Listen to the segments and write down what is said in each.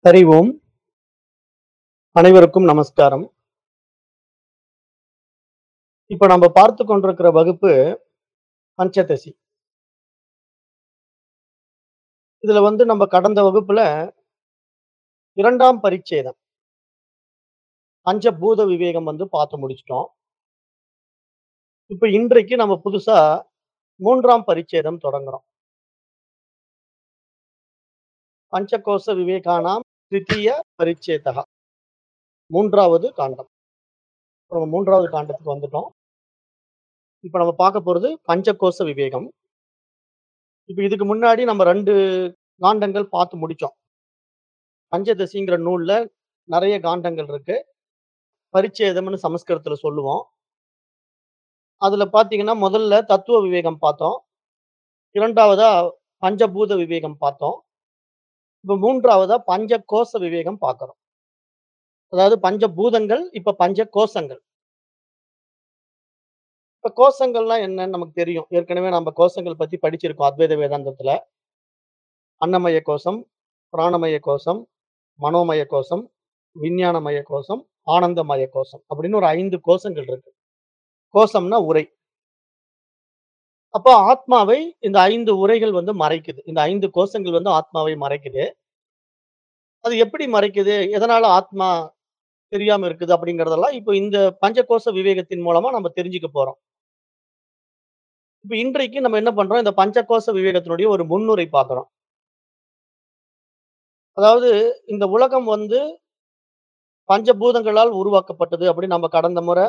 ஹரி ஓம் அனைவருக்கும் நமஸ்காரம் இப்ப நம்ம பார்த்து கொண்டிருக்கிற வகுப்பு பஞ்சதசி இதுல வந்து நம்ம கடந்த வகுப்புல இரண்டாம் பரிச்சேதம் பஞ்சபூத விவேகம் வந்து பார்த்து முடிச்சிட்டோம் இப்ப இன்றைக்கு நம்ம புதுசா மூன்றாம் பரிச்சேதம் தொடங்குறோம் பஞ்சகோச விவேகானாம் திருத்தீய பரிச்சேதகா மூன்றாவது காண்டம் இப்ப நம்ம மூன்றாவது காண்டத்துக்கு வந்துட்டோம் இப்ப நம்ம பார்க்க போறது பஞ்சகோச விவேகம் இப்ப இதுக்கு முன்னாடி நம்ம ரெண்டு காண்டங்கள் பார்த்து முடிச்சோம் பஞ்சதசிங்கிற நூல்ல நிறைய காண்டங்கள் இருக்கு பரிச்சேதம்னு சமஸ்கிருதத்துல சொல்லுவோம் அதுல பாத்தீங்கன்னா முதல்ல தத்துவ விவேகம் பார்த்தோம் இரண்டாவதா பஞ்சபூத விவேகம் பார்த்தோம் இப்ப மூன்றாவதா பஞ்ச கோச விவேகம் பார்க்கிறோம் அதாவது பஞ்சபூதங்கள் இப்ப பஞ்ச கோஷங்கள் இப்ப கோஷங்கள்லாம் என்னன்னு நமக்கு தெரியும் ஏற்கனவே நம்ம கோஷங்கள் பத்தி படிச்சிருக்கோம் அத்வைத வேதாந்தத்துல அன்னமய கோஷம் பிராணமய கோஷம் மனோமய கோஷம் விஞ்ஞானமய கோஷம் ஆனந்தமய கோஷம் அப்படின்னு ஒரு ஐந்து கோஷங்கள் இருக்கு கோஷம்னா உரை அப்போ ஆத்மாவை இந்த ஐந்து உரைகள் வந்து மறைக்குது இந்த ஐந்து கோஷங்கள் வந்து ஆத்மாவை மறைக்குது அது எப்படி மறைக்குது எதனால ஆத்மா தெரியாம இருக்குது அப்படிங்கறதெல்லாம் இப்போ இந்த பஞ்சகோஷ விவேகத்தின் மூலமா நம்ம தெரிஞ்சுக்க போறோம் இப்ப இன்றைக்கு நம்ம என்ன பண்றோம் இந்த பஞ்சகோஷ விவேகத்தினுடைய ஒரு முன்னுரை பார்க்கிறோம் அதாவது இந்த உலகம் வந்து பஞ்சபூதங்களால் உருவாக்கப்பட்டது அப்படின்னு நம்ம கடந்த முறை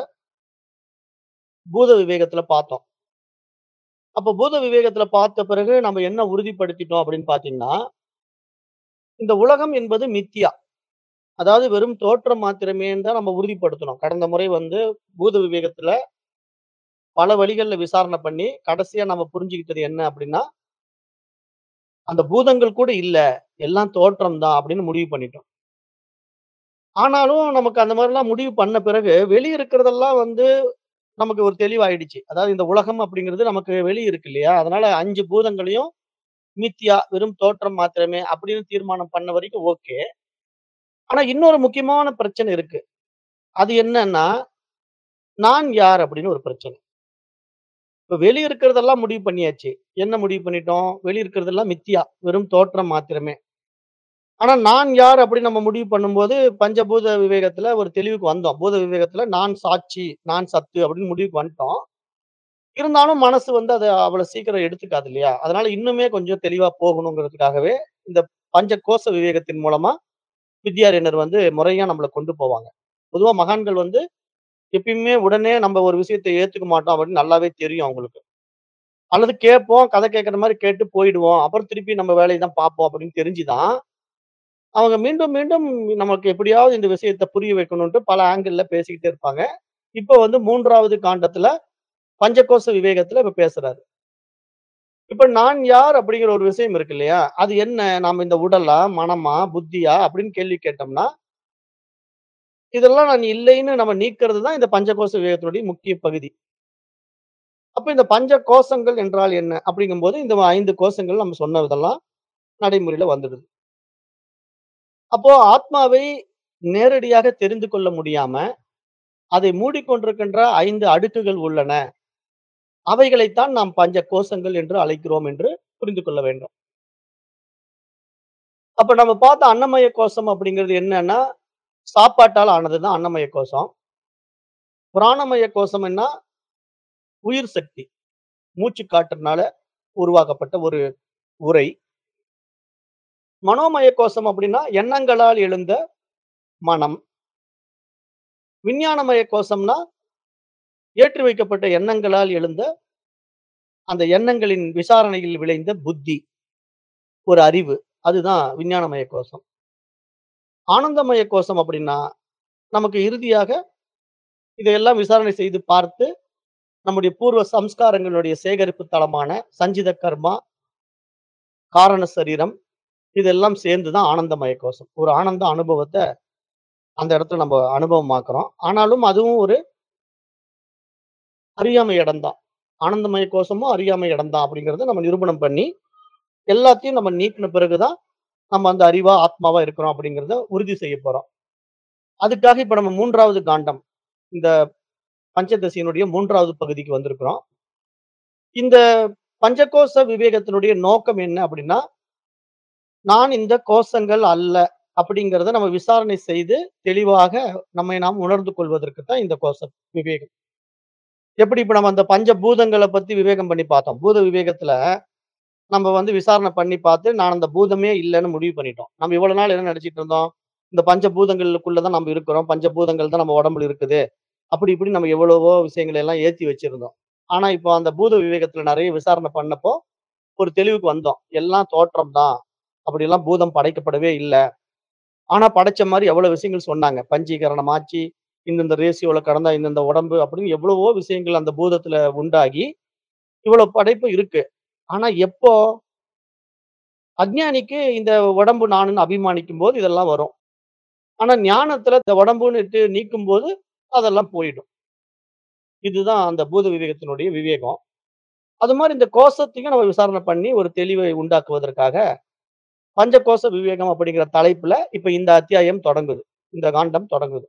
பூத விவேகத்துல பார்த்தோம் அப்ப பூத விவேகத்துல பார்த்த பிறகு நம்ம என்ன உறுதிப்படுத்திட்டோம் அப்படின்னு பாத்தீங்கன்னா இந்த உலகம் என்பது மித்தியா அதாவது வெறும் தோற்றம் மாத்திரமே தான் நம்ம உறுதிப்படுத்தணும் கடந்த முறை வந்து பூத விவேகத்துல பல வழிகள்ல விசாரணை பண்ணி கடைசியா நம்ம புரிஞ்சுக்கிட்டது என்ன அப்படின்னா அந்த பூதங்கள் கூட இல்ல எல்லாம் தோற்றம் தான் அப்படின்னு முடிவு பண்ணிட்டோம் ஆனாலும் நமக்கு அந்த மாதிரிலாம் முடிவு பண்ண பிறகு வெளிய இருக்கிறதெல்லாம் வந்து நமக்கு ஒரு தெளிவாயிடுச்சு அதாவது இந்த உலகம் அப்படிங்கிறது நமக்கு வெளிய இருக்கு இல்லையா அதனால அஞ்சு பூதங்களையும் மித்தியா வெறும் தோற்றம் மாத்திரமே அப்படின்னு தீர்மானம் பண்ண வரைக்கும் ஓகே ஆனா இன்னொரு முக்கியமான பிரச்சனை இருக்கு அது என்னன்னா நான் யார் அப்படின்னு ஒரு பிரச்சனை இப்ப வெளிய இருக்கிறதெல்லாம் முடிவு பண்ணியாச்சு என்ன முடிவு பண்ணிட்டோம் வெளிய இருக்கிறதெல்லாம் மித்தியா வெறும் தோற்றம் மாத்திரமே ஆனா நான் யார் அப்படின்னு நம்ம முடிவு பண்ணும்போது பஞ்சபூத விவேகத்துல ஒரு தெளிவுக்கு வந்தோம் பூத விவேகத்துல நான் சாட்சி நான் சத்து அப்படின்னு முடிவுக்கு வந்துட்டோம் இருந்தாலும் மனசு வந்து அதை அவ்வளவு சீக்கிரம் எடுத்துக்காது இல்லையா அதனால இன்னுமே கொஞ்சம் தெளிவா போகணுங்கிறதுக்காகவே இந்த பஞ்ச கோஷ விவேகத்தின் மூலமா வித்யாரண்யர் வந்து முறையா நம்மளை கொண்டு போவாங்க பொதுவா மகான்கள் வந்து எப்பயுமே உடனே நம்ம ஒரு விஷயத்தை ஏத்துக்க மாட்டோம் அப்படின்னு நல்லாவே தெரியும் அவங்களுக்கு அல்லது கேட்போம் கதை கேட்கற மாதிரி கேட்டு போயிடுவோம் அப்புறம் திருப்பி நம்ம வேலையை தான் பார்ப்போம் அப்படின்னு தெரிஞ்சுதான் அவங்க மீண்டும் மீண்டும் நமக்கு எப்படியாவது இந்த விஷயத்தை புரிய வைக்கணும்ட்டு பல ஆங்கிள் பேசிக்கிட்டே இருப்பாங்க இப்போ வந்து மூன்றாவது காண்டத்துல பஞ்சகோஷ விவேகத்துல இப்ப பேசுறாரு இப்ப நான் யார் அப்படிங்கிற ஒரு விஷயம் இருக்கு இல்லையா அது என்ன நாம இந்த உடலா மனமா புத்தியா அப்படின்னு கேள்வி கேட்டோம்னா இதெல்லாம் நான் இல்லைன்னு நம்ம நீக்கிறது தான் இந்த பஞ்சகோஷ விவேகத்தினுடைய முக்கிய பகுதி அப்ப இந்த பஞ்ச கோஷங்கள் என்றால் என்ன அப்படிங்கும்போது இந்த ஐந்து கோஷங்கள் நம்ம சொன்னதெல்லாம் நடைமுறையில வந்துடுது அப்போ ஆத்மாவை நேரடியாக தெரிந்து கொள்ள முடியாம அதை மூடிக்கொண்டிருக்கின்ற ஐந்து அடுக்குகள் உள்ளன அவைகளைத்தான் நாம் பஞ்ச கோஷங்கள் என்று அழைக்கிறோம் என்று புரிந்து கொள்ள வேண்டும் அப்ப நம்ம பார்த்த அன்னமய கோஷம் அப்படிங்கிறது என்னன்னா சாப்பாட்டால் ஆனதுதான் அன்னமய கோஷம் பிராணமய கோஷம் என்ன உயிர் சக்தி மூச்சு காற்றுனால உருவாக்கப்பட்ட ஒரு உரை மனோமய கோஷம் அப்படின்னா எண்ணங்களால் எழுந்த மனம் விஞ்ஞானமய கோஷம்னா ஏற்றி வைக்கப்பட்ட எண்ணங்களால் எழுந்த அந்த எண்ணங்களின் விசாரணையில் விளைந்த புத்தி ஒரு அறிவு அதுதான் விஞ்ஞானமய கோஷம் ஆனந்தமய கோஷம் அப்படின்னா நமக்கு இறுதியாக இதையெல்லாம் விசாரணை செய்து பார்த்து நம்முடைய பூர்வ சம்ஸ்காரங்களுடைய சேகரிப்பு தளமான சஞ்சித கர்மா காரண சரீரம் இதெல்லாம் சேர்ந்துதான் ஆனந்தமய கோஷம் ஒரு ஆனந்த அனுபவத்தை அந்த இடத்துல நம்ம அனுபவமாக்குறோம் ஆனாலும் அதுவும் ஒரு அறியாமை இடம்தான் ஆனந்தமய கோஷமும் அறியாமை இடம்தான் அப்படிங்கறத நம்ம நிரூபணம் பண்ணி எல்லாத்தையும் நம்ம நீக்கின பிறகுதான் நம்ம அந்த அறிவா, ஆத்மாவா இருக்கிறோம் அப்படிங்கிறத உறுதி செய்ய போறோம். அதுக்காக இப்ப நம்ம 3வது காண்டம். இந்த பஞ்சதசியினுடைய 3வது பகுதிக்கு வந்திருக்கிறோம். இந்த பஞ்சகோச விவேகத்தினுடைய நோக்கம் என்ன அப்படின்னா, நான் இந்த கோசங்கள் அல்ல அப்படிங்கிறத நம்ம விசாரணை செய்து தெளிவாக நம்மை நாம் உணர்ந்து கொள்வதற்கு தான் இந்த கோச விவேகம். எப்படி இப்ப நம்ம அந்த பஞ்ச பூதங்கள பத்தி விவேகம் பண்ணி பார்த்தோம். பூத விவேகத்துல நம்ம வந்து விசாரணை பண்ணி பார்த்து, நான் அந்த பூதமே இல்லன்னு முடிவு பண்ணிட்டோம். நம்ம இவ்வளவு நாள் என்ன நெனச்சுட்டு இருந்தோம்? இந்த பஞ்ச பூதங்களுக்குள்ள தான் நம்ம இருக்கிறோம். பஞ்ச பூதங்கள் தான் நம்ம உடம்புல இருக்குது. அப்படி இப்படி நம்ம எவ்வளவோ விஷயங்கள எல்லாம் ஏத்தி வச்சிருந்தோம். ஆனா, இப்போ அந்த பூத விவேகத்துல நெறைய விசாரணை பண்ணப்போ, ஒரு தெளிவுக்கு வந்தோம். எல்லாம் தோற்றம் தான். அப்படியெல்லாம் பூதம் படைக்கப்படவே இல்ல. ஆனா, படைச்ச மாரி எவ்வளவு விஷயங்கள் சொன்னாங்க. பஞ்சீகரணம் ஆச்சு, இந்தந்த ரேஷியோல கடந்தா இந்தந்த உடம்பு அப்படின்னு எவ்வளவோ விஷயங்கள் அந்த பூதத்துல உண்டாகி, இவ்வளவு படைப்பு இருக்கு. ஆனா எப்போ? அஞ்ஞானிக்கு இந்த உடம்பு நானுன்னு அபிமானிக்கும்போது இதெல்லாம் வரும். ஆனா ஞானத்துல இந்த உடம்புன்னுட்டு நீக்கும்போது, அதெல்லாம் போயிடும். இதுதான் அந்த பூத விவேகத்தினுடைய விவேகம். அது மாரி இந்த கோசத்தையும் நம்ம விசாரணை பண்ணி ஒரு தெளிவை உண்டாக்குவதற்காக, பஞ்சகோச விவேகம் அப்படிங்கிற தலைப்புல இப்ப இந்த அத்தியாயம் தொடங்குது. இந்த காண்டம் தொடங்குது.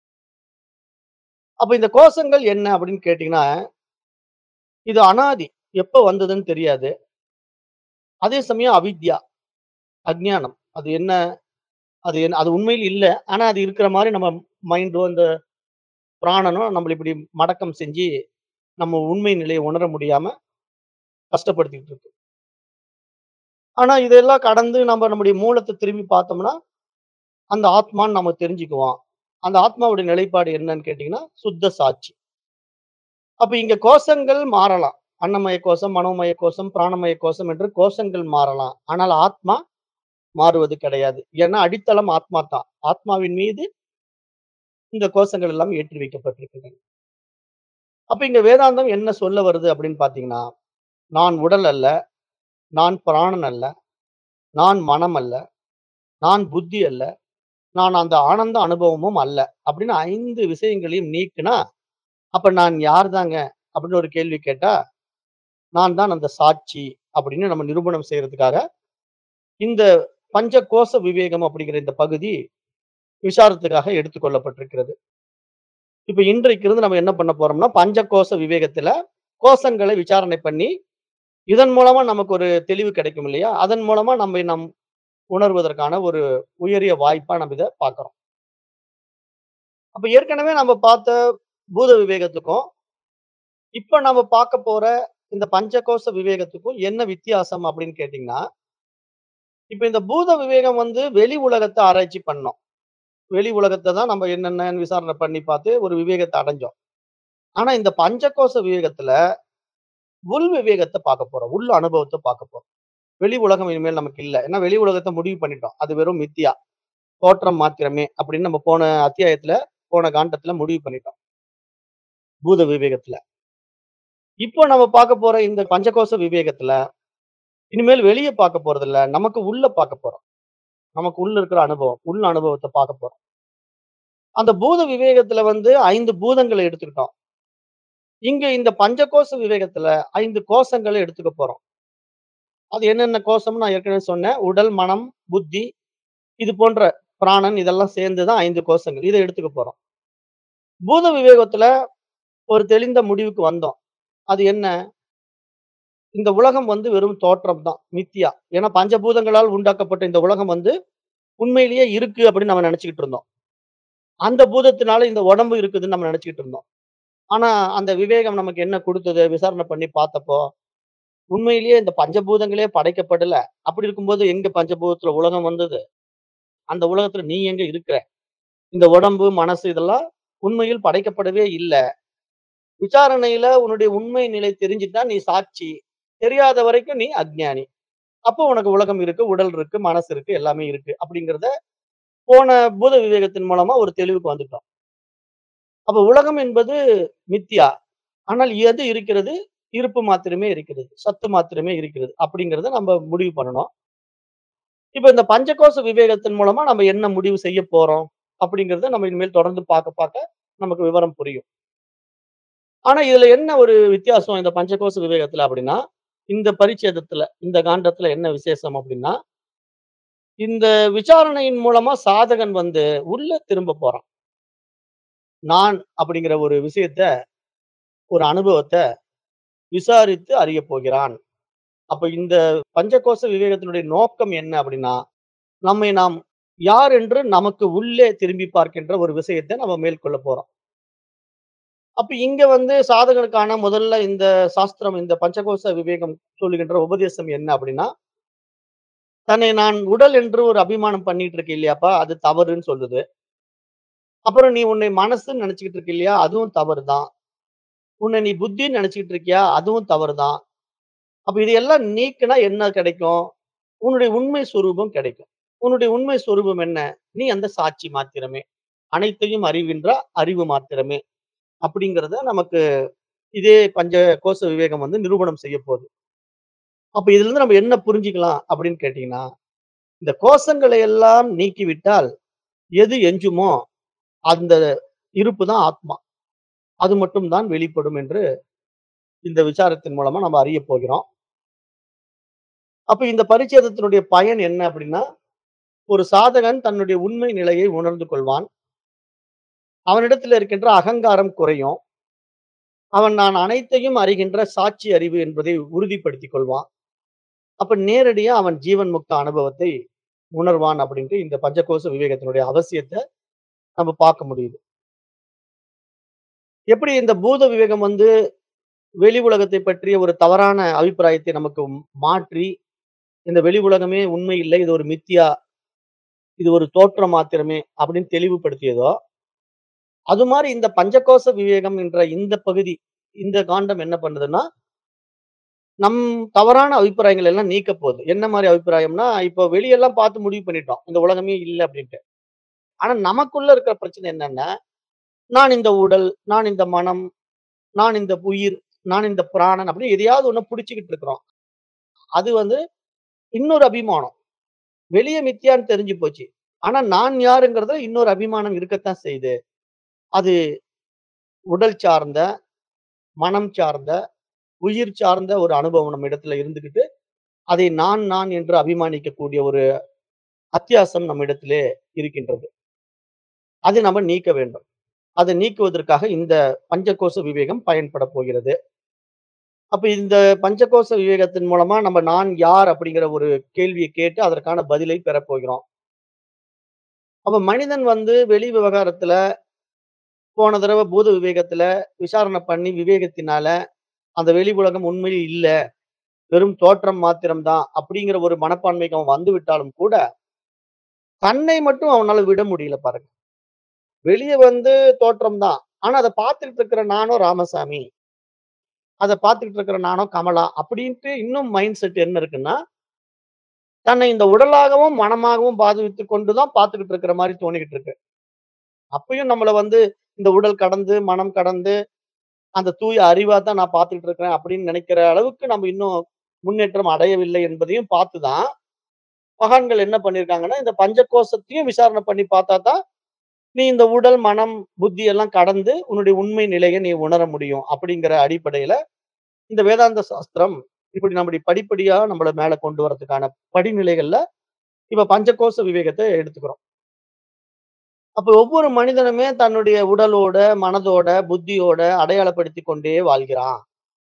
அப்ப இந்த கோசங்கள் என்ன அப்படின்னு கேட்டீங்கன்னா, இது அனாதி. எப்ப வந்ததுன்னு தெரியாது. அதே சமயம் அவித்யா. அஞ்ஞானம். அது என்ன? அது என்ன? அது உண்மையில் இல்ல. ஆனா அது இருக்கிற மாரி நம்ம மைண்டோ, இந்த பிராணனோ நம்மள இப்படி மடக்கம் செஞ்சு, நம்ம உண்மை நிலைய உணர முடியாம கஷ்டப்படுத்திட்டு இருக்கு. ஆனா இதெல்லாம் கடந்து நம்ம நம்முடைய மூலத்த திரும்பி பார்த்தோம்னா, அந்த ஆத்மான்னு நம்ம தெரிஞ்சுக்குவோம். அந்த ஆத்மாவுடைய நிலைப்பாடு என்னன்னு கேட்டீங்கன்னா, சுத்த சாட்சி. அப்ப இங்க கோசங்கள் மாறலாம். அன்னமய கோசம், மனோமய கோசம், பிராணமய கோசம் என்று கோசங்கள் மாறலாம். ஆனால் ஆத்மா மாறுவது கிடையாது. ஏன்னா அடித்தளம் ஆத்மா தான். ஆத்மாவின் மீது இந்த கோசங்கள் எல்லாம் ஏற்றி வைக்கப்பட்டிருக்கின்றன. அப்ப இங்க வேதாந்தம் என்ன சொல்ல வருது அப்படின்னு பார்த்தீங்கன்னா, நான் உடல் அல்ல, நான் பிராணன் அல்ல, நான் மனம் அல்ல, நான் புத்தி அல்ல, நான் அந்த ஆனந்த அனுபவமும் அல்ல. அப்படின்னு 5 விஷயங்களையும் நீக்குனா, அப்ப நான் யார்தாங்க? அப்படின்னு ஒரு கேள்வி கேட்டா, நான் தான் அந்த சாட்சி அப்படின்னு நம்ம நிரூபணம் செய்றதுக்காக, இந்த பஞ்சகோச விவேகம் அப்படிங்கிற இந்த பகுதி விசாரத்துக்காக எடுத்துக் கொள்ளப்பட்டிருக்கிறது. இப்ப இன்றைக்கு இருந்து நம்ம என்ன பண்ண போறோம்னா, பஞ்சகோச விவேகத்துல கோசங்களை விசாரணை பண்ணி, இதன் மூலமா நமக்கு ஒரு தெளிவு கிடைக்கும் இல்லையா? அதன் மூலமா நம்மை நாம் உணர்வதற்கான ஒரு உயரிய வாய்ப்பா நம்ம இத பார்க்கிறோம். அப்ப ஏற்கனவே நம்ம பார்த்த பூத விவேகத்துக்கும், இப்ப நம்ம பார்க்க போற இந்த பஞ்சகோச விவேகத்துக்கும் என்ன வித்தியாசம் அப்படின்னு கேட்டீங்கன்னா, இப்ப இந்த பூத விவேகம் வந்து வெளி உலகத்த ஆராய்ச்சி பண்ணோம். வெளி உலகத்த தான் நம்ம என்னென்னன்னு விசாரணை பண்ணி பார்த்து ஒரு விவேகத்த அடைஞ்சோம். ஆனா இந்த பஞ்சகோச விவேகத்துல, உள் விவேகத்த பார்க்க போறோம். உள் அனுபவத்த பார்க்க போறோம். வெளி உலகம் இனிமேல் நமக்கு இல்ல. ஏன்னா வெளி உலகத்த முடிவு பண்ணிட்டோம். அது வெறும் மித்யா. தோற்றம் மாத்திரமே அப்படின்னு நம்ம போன அத்தியாயத்துல, போன காண்டத்துல முடிவு பண்ணிட்டோம். பூத விவேகத்துல. இப்போ நம்ம பார்க்க போற இந்த பஞ்சகோச விவேகத்துல, இனிமேல் வெளிய பார்க்க போறதில்ல. நமக்கு உள்ள பார்க்க போறோம். நமக்கு உள்ள இருக்கிற அனுபவம். உள் அனுபவத்த பார்க்க போறோம். அந்த பூத விவேகத்துல வந்து 5 பூதங்கள எடுத்துக்கிட்டோம். இங்க இந்த பஞ்சகோச விவேகத்துல 5 கோசங்கள எடுத்துக்க போறோம். அது என்னென்ன கோசம்னு நான் ஏற்கனவே சொன்னேன். உடல், மனம், புத்தி இது போன்ற பிராணன் இதெல்லாம் சேர்ந்து தான் 5 கோசங்கள். இத எடுத்துக்க போறோம். பூத விவேகத்துல ஒரு தெளிந்த முடிவுக்கு வந்தோம். அது என்ன? இந்த உலகம் வந்து வெறும் தோற்றம் தான். மித்யா. ஏன்னா பஞ்சபூதங்களால் உண்டாக்கப்பட்ட இந்த உலகம் வந்து உண்மையிலேயே இருக்கு அப்படின்னு நம்ம நெனச்சுக்கிட்டு இருந்தோம். அந்த பூதத்தினால இந்த உடம்பு இருக்குதுன்னு நம்ம நெனச்சுக்கிட்டு இருந்தோம். ஆனா அந்த விவேகம் நமக்கு என்ன குடுத்தது? விசாரணை பண்ணி பார்த்தப்போ, உண்மையிலேயே இந்த பஞ்சபூதங்களே படைக்கப்படல. அப்படி இருக்கும்போது எங்க பஞ்சபூதத்துல உலகம் வந்தது? அந்த உலகத்துல நீ எங்க இருக்கிற? இந்த உடம்பு, மனசு இதெல்லாம் உண்மையில் படைக்கப்படவே இல்ல. விசாரணையில உன்னுடைய உண்மை நிலை தெரிஞ்சுட்டா நீ சாட்சி. தெரியாத வரைக்கும் நீ அஞ்ஞானி. அப்போ உனக்கு உலகம் இருக்கு, உடல் இருக்கு, மனசு இருக்கு, எல்லாமே இருக்கு. அப்படிங்கிறத போன பூத விவேகத்தின் மூலமா ஒரு தெளிவுக்கு வந்துட்டோம். அப்ப உலகம் என்பது மித்யா. ஆனால் எது இருக்கிறது? இருப்பு மாத்திரமே இருக்கிறது. சத்து மாத்திரமே இருக்கிறது. அப்படிங்கிறத நம்ம முடிவு பண்ணணும். இப்ப இந்த பஞ்சகோச விவேகத்தின் மூலமா நம்ம என்ன முடிவு செய்ய போறோம்? அப்படிங்கிறத நம்ம இனிமேல் தொடர்ந்து பார்க்க பார்க்க நமக்கு விவரம் புரியும். ஆனா இதுல என்ன ஒரு வித்தியாசம் இந்த பஞ்சகோச விவேகத்துல அப்படின்னா, இந்த பரிச்சேதத்துல, இந்த காண்டத்துல என்ன விசேஷம் அப்படின்னா, இந்த விசாரணையின் மூலமா சாதகன் வந்து உள்ள திரும்ப போறான். நான் அப்படிங்கிற ஒரு விஷயத்த, ஒரு அனுபவத்த விசாரித்து அறியப் போகிறான். அப்ப இந்த பஞ்சகோச விவேகத்தினுடைய நோக்கம் என்ன அப்படின்னா, நம்மை நாம் யார் என்று நமக்கு உள்ளே திரும்பி பார்க்கின்ற ஒரு விஷயத்த நம்ம மேற்கொள்ள போறோம். அப்ப இங்க வந்து சாதகனுக்கான முதல்ல இந்த சாஸ்திரம், இந்த பஞ்சகோச விவேகம் சொல்லுகின்ற உபதேசம் என்ன அப்படின்னா, தன்னை நான் உடல் என்று ஒரு அபிமானம் பண்ணிட்டு இருக்க இல்லையாப்பா, அது தவறுன்னு சொல்லுது. அப்புறம் நீ உன்னை மனசுன்னு நினைச்சுக்கிட்டு இருக்க இல்லையா, அதுவும் தவறுதான். உன்னை நீ புத்தின்னு நினைச்சுக்கிட்டு இருக்கியா, அதுவும் தவறுதான். அப்ப இதையெல்லாம் நீக்குனா என்ன கிடைக்கும்? உன்னுடைய உண்மை சொரூபம் கிடைக்கும். உன்னுடைய உண்மை சொரூபம் என்ன? நீ அந்த சாட்சி மாத்திரமே. அனைத்தையும் அறிகின்ற அறிவு மாத்திரமே. அப்படிங்கிறத நமக்கு இதே பஞ்சகோச விவேகம் வந்து நிரூபணம் செய்ய போகுது. அப்ப இதிலிருந்து நம்ம என்ன புரிஞ்சுக்கலாம் அப்படின்னு கேட்டீங்கன்னா, இந்த கோஷங்களை எல்லாம் நீக்கிவிட்டால் எது எஞ்சுமோ அந்த இருப்பு தான் ஆத்மா. அது மட்டும் தான் வெளிப்படும் என்று இந்த விசாரத்தின் மூலமா நம்ம அறியப் போகிறோம். அப்ப இந்த பரிச்சேதத்தினுடைய பயன் என்ன அப்படின்னா, ஒரு சாதகன் தன்னுடைய உண்மை நிலையை உணர்ந்து கொள்வான். அவனிடத்தில் இருக்கின்ற அகங்காரம் குறையும். அவன் நான் அனைத்தையும் அறிகின்ற சாட்சி அறிவு என்பதை உறுதிப்படுத்திக் கொள்வான். அப்ப நேரடியா அவன் ஜீவன் முக்த அனுபவத்தை உணர்வான் அப்படின்ட்டு இந்த பஞ்சகோச விவேகத்தினுடைய அவசியத்த நம்ம பார்க்க முடியுது. எப்படி இந்த பூத விவேகம் வந்து வெளி உலகத்தை பற்றிய ஒரு தவறான அபிப்பிராயத்தை நமக்கு மாற்றி, இந்த வெளி உலகமே உண்மை இல்லை. இது ஒரு மித்யா. இது ஒரு தோற்றம் மாத்திரமே அப்படின்னு தெளிவுபடுத்தியதோ, அது மாரி இந்த பஞ்சகோச விவேகம் என்ற இந்த பகுதி, இந்த காண்டம் என்ன பண்ணுதுன்னா, நம் தவறான அபிப்பிராயங்கள் எல்லாம் நீக்கப் போகுது. என்ன மாரி அபிப்பிராயம்னா, இப்போ வெளியெல்லாம் பார்த்து முடிவு பண்ணிட்டோம். இந்த உலகமே இல்ல அப்படின்ட்டு. ஆனா நமக்குள்ள இருக்கிற பிரச்சனை என்னன்னா, நான் இந்த உடல், நான் இந்த மனம், நான் இந்த உயிர், நான் இந்த பிராணன் அப்படின்னு எதையாவது ஒண்ண புடிச்சுக்கிட்டு இருக்கிறோம். அது வந்து இன்னொரு அபிமானம். வெளிய மித்யான்னு தெரிஞ்சு போச்சு. ஆனா நான் யாருங்கிறதுல இன்னொரு அபிமானம் இருக்கத்தான் செய்யுது. அது உடல் சார்ந்த, மனம் சார்ந்த, உயிர் சார்ந்த ஒரு அனுபவம் நம்ம இடத்துல இருந்துகிட்டு, அதை நான், நான் என்று அபிமானிக்கக்கூடிய ஒரு அத்தியாசம் நம்மிடத்திலே இருக்கின்றது. அதை நம்ம நீக்க வேண்டும். அதை நீக்குவதற்காக இந்த பஞ்சகோச விவேகம் பயன்படப் போகிறது. அப்ப இந்த பஞ்சகோச விவேகத்தின் மூலமா நம்ம நான் யார் அப்படிங்கிற ஒரு கேள்விய கேட்டு அதற்கான பதிலை பெறப் போகிறோம். அப்ப மனிதன் வந்து வெளி விவகாரத்துல போன தடவ பூத விவேகத்துல விசாரணை பண்ணி விவேகத்தினால, அந்த வெளி உலகம் உண்மையில் இல்ல. வெறும் தோற்றம் மாத்திரம் தான் அப்படிங்கிற ஒரு மனப்பான்மைக்கு அவன் வந்து விட்டாலும் கூட, தன்னை மட்டும் அவனால விட முடியல பாருங்க. வெளிய வந்து தோற்றம் தான். ஆனா அத பார்த்துட்டு இருக்கிற நானும் ராமசாமி. அத பார்த்துக்கிட்டு இருக்கிற நானும் கமலா அப்படின்ட்டு இன்னும் மைண்ட் செட் என்ன இருக்குன்னா, தன்னை இந்த உடலாகவும், மனமாகவும் பாவித்துக் கொண்டு தான் பார்த்துக்கிட்டு இருக்கிற மாரி தோணிக்கிட்டு இருக்கு. அப்பயும் நம்மள வந்து இந்த உடல் கடந்து, மனம் கடந்து, அந்த தூய அறிவா தான் நான் பார்த்துக்கிட்டு இருக்கிறேன் அப்படின்னு நினைக்கிற அளவுக்கு நம்ம இன்னும் முன்னேற்றம் அடையவில்லை என்பதையும் பார்த்து தான், மகான்கள் என்ன பண்ணியிருக்காங்கன்னா, இந்த பஞ்சகோசத்தையும் விசாரணை பண்ணி பார்த்தா தான், நீ இந்த உடல், மனம், புத்தி எல்லாம் கடந்து உன்னுடைய உண்மை நிலைய நீ உணர முடியும். அப்படிங்கிற அடிப்படையில, இந்த வேதாந்த சாஸ்திரம் இப்படி நம்முடைய படிப்படியா நம்மள மேல கொண்டு வரதுக்கான படிநிலைகள்ல, இப்ப பஞ்சகோச விவேகத்த எடுத்துக்கிறோம். அப்ப ஒவ்வொரு மனிதனுமே தன்னுடைய உடலோட, மனதோட, புத்தியோட அடையாளப்படுத்திக் கொண்டே வாழ்கிறான்.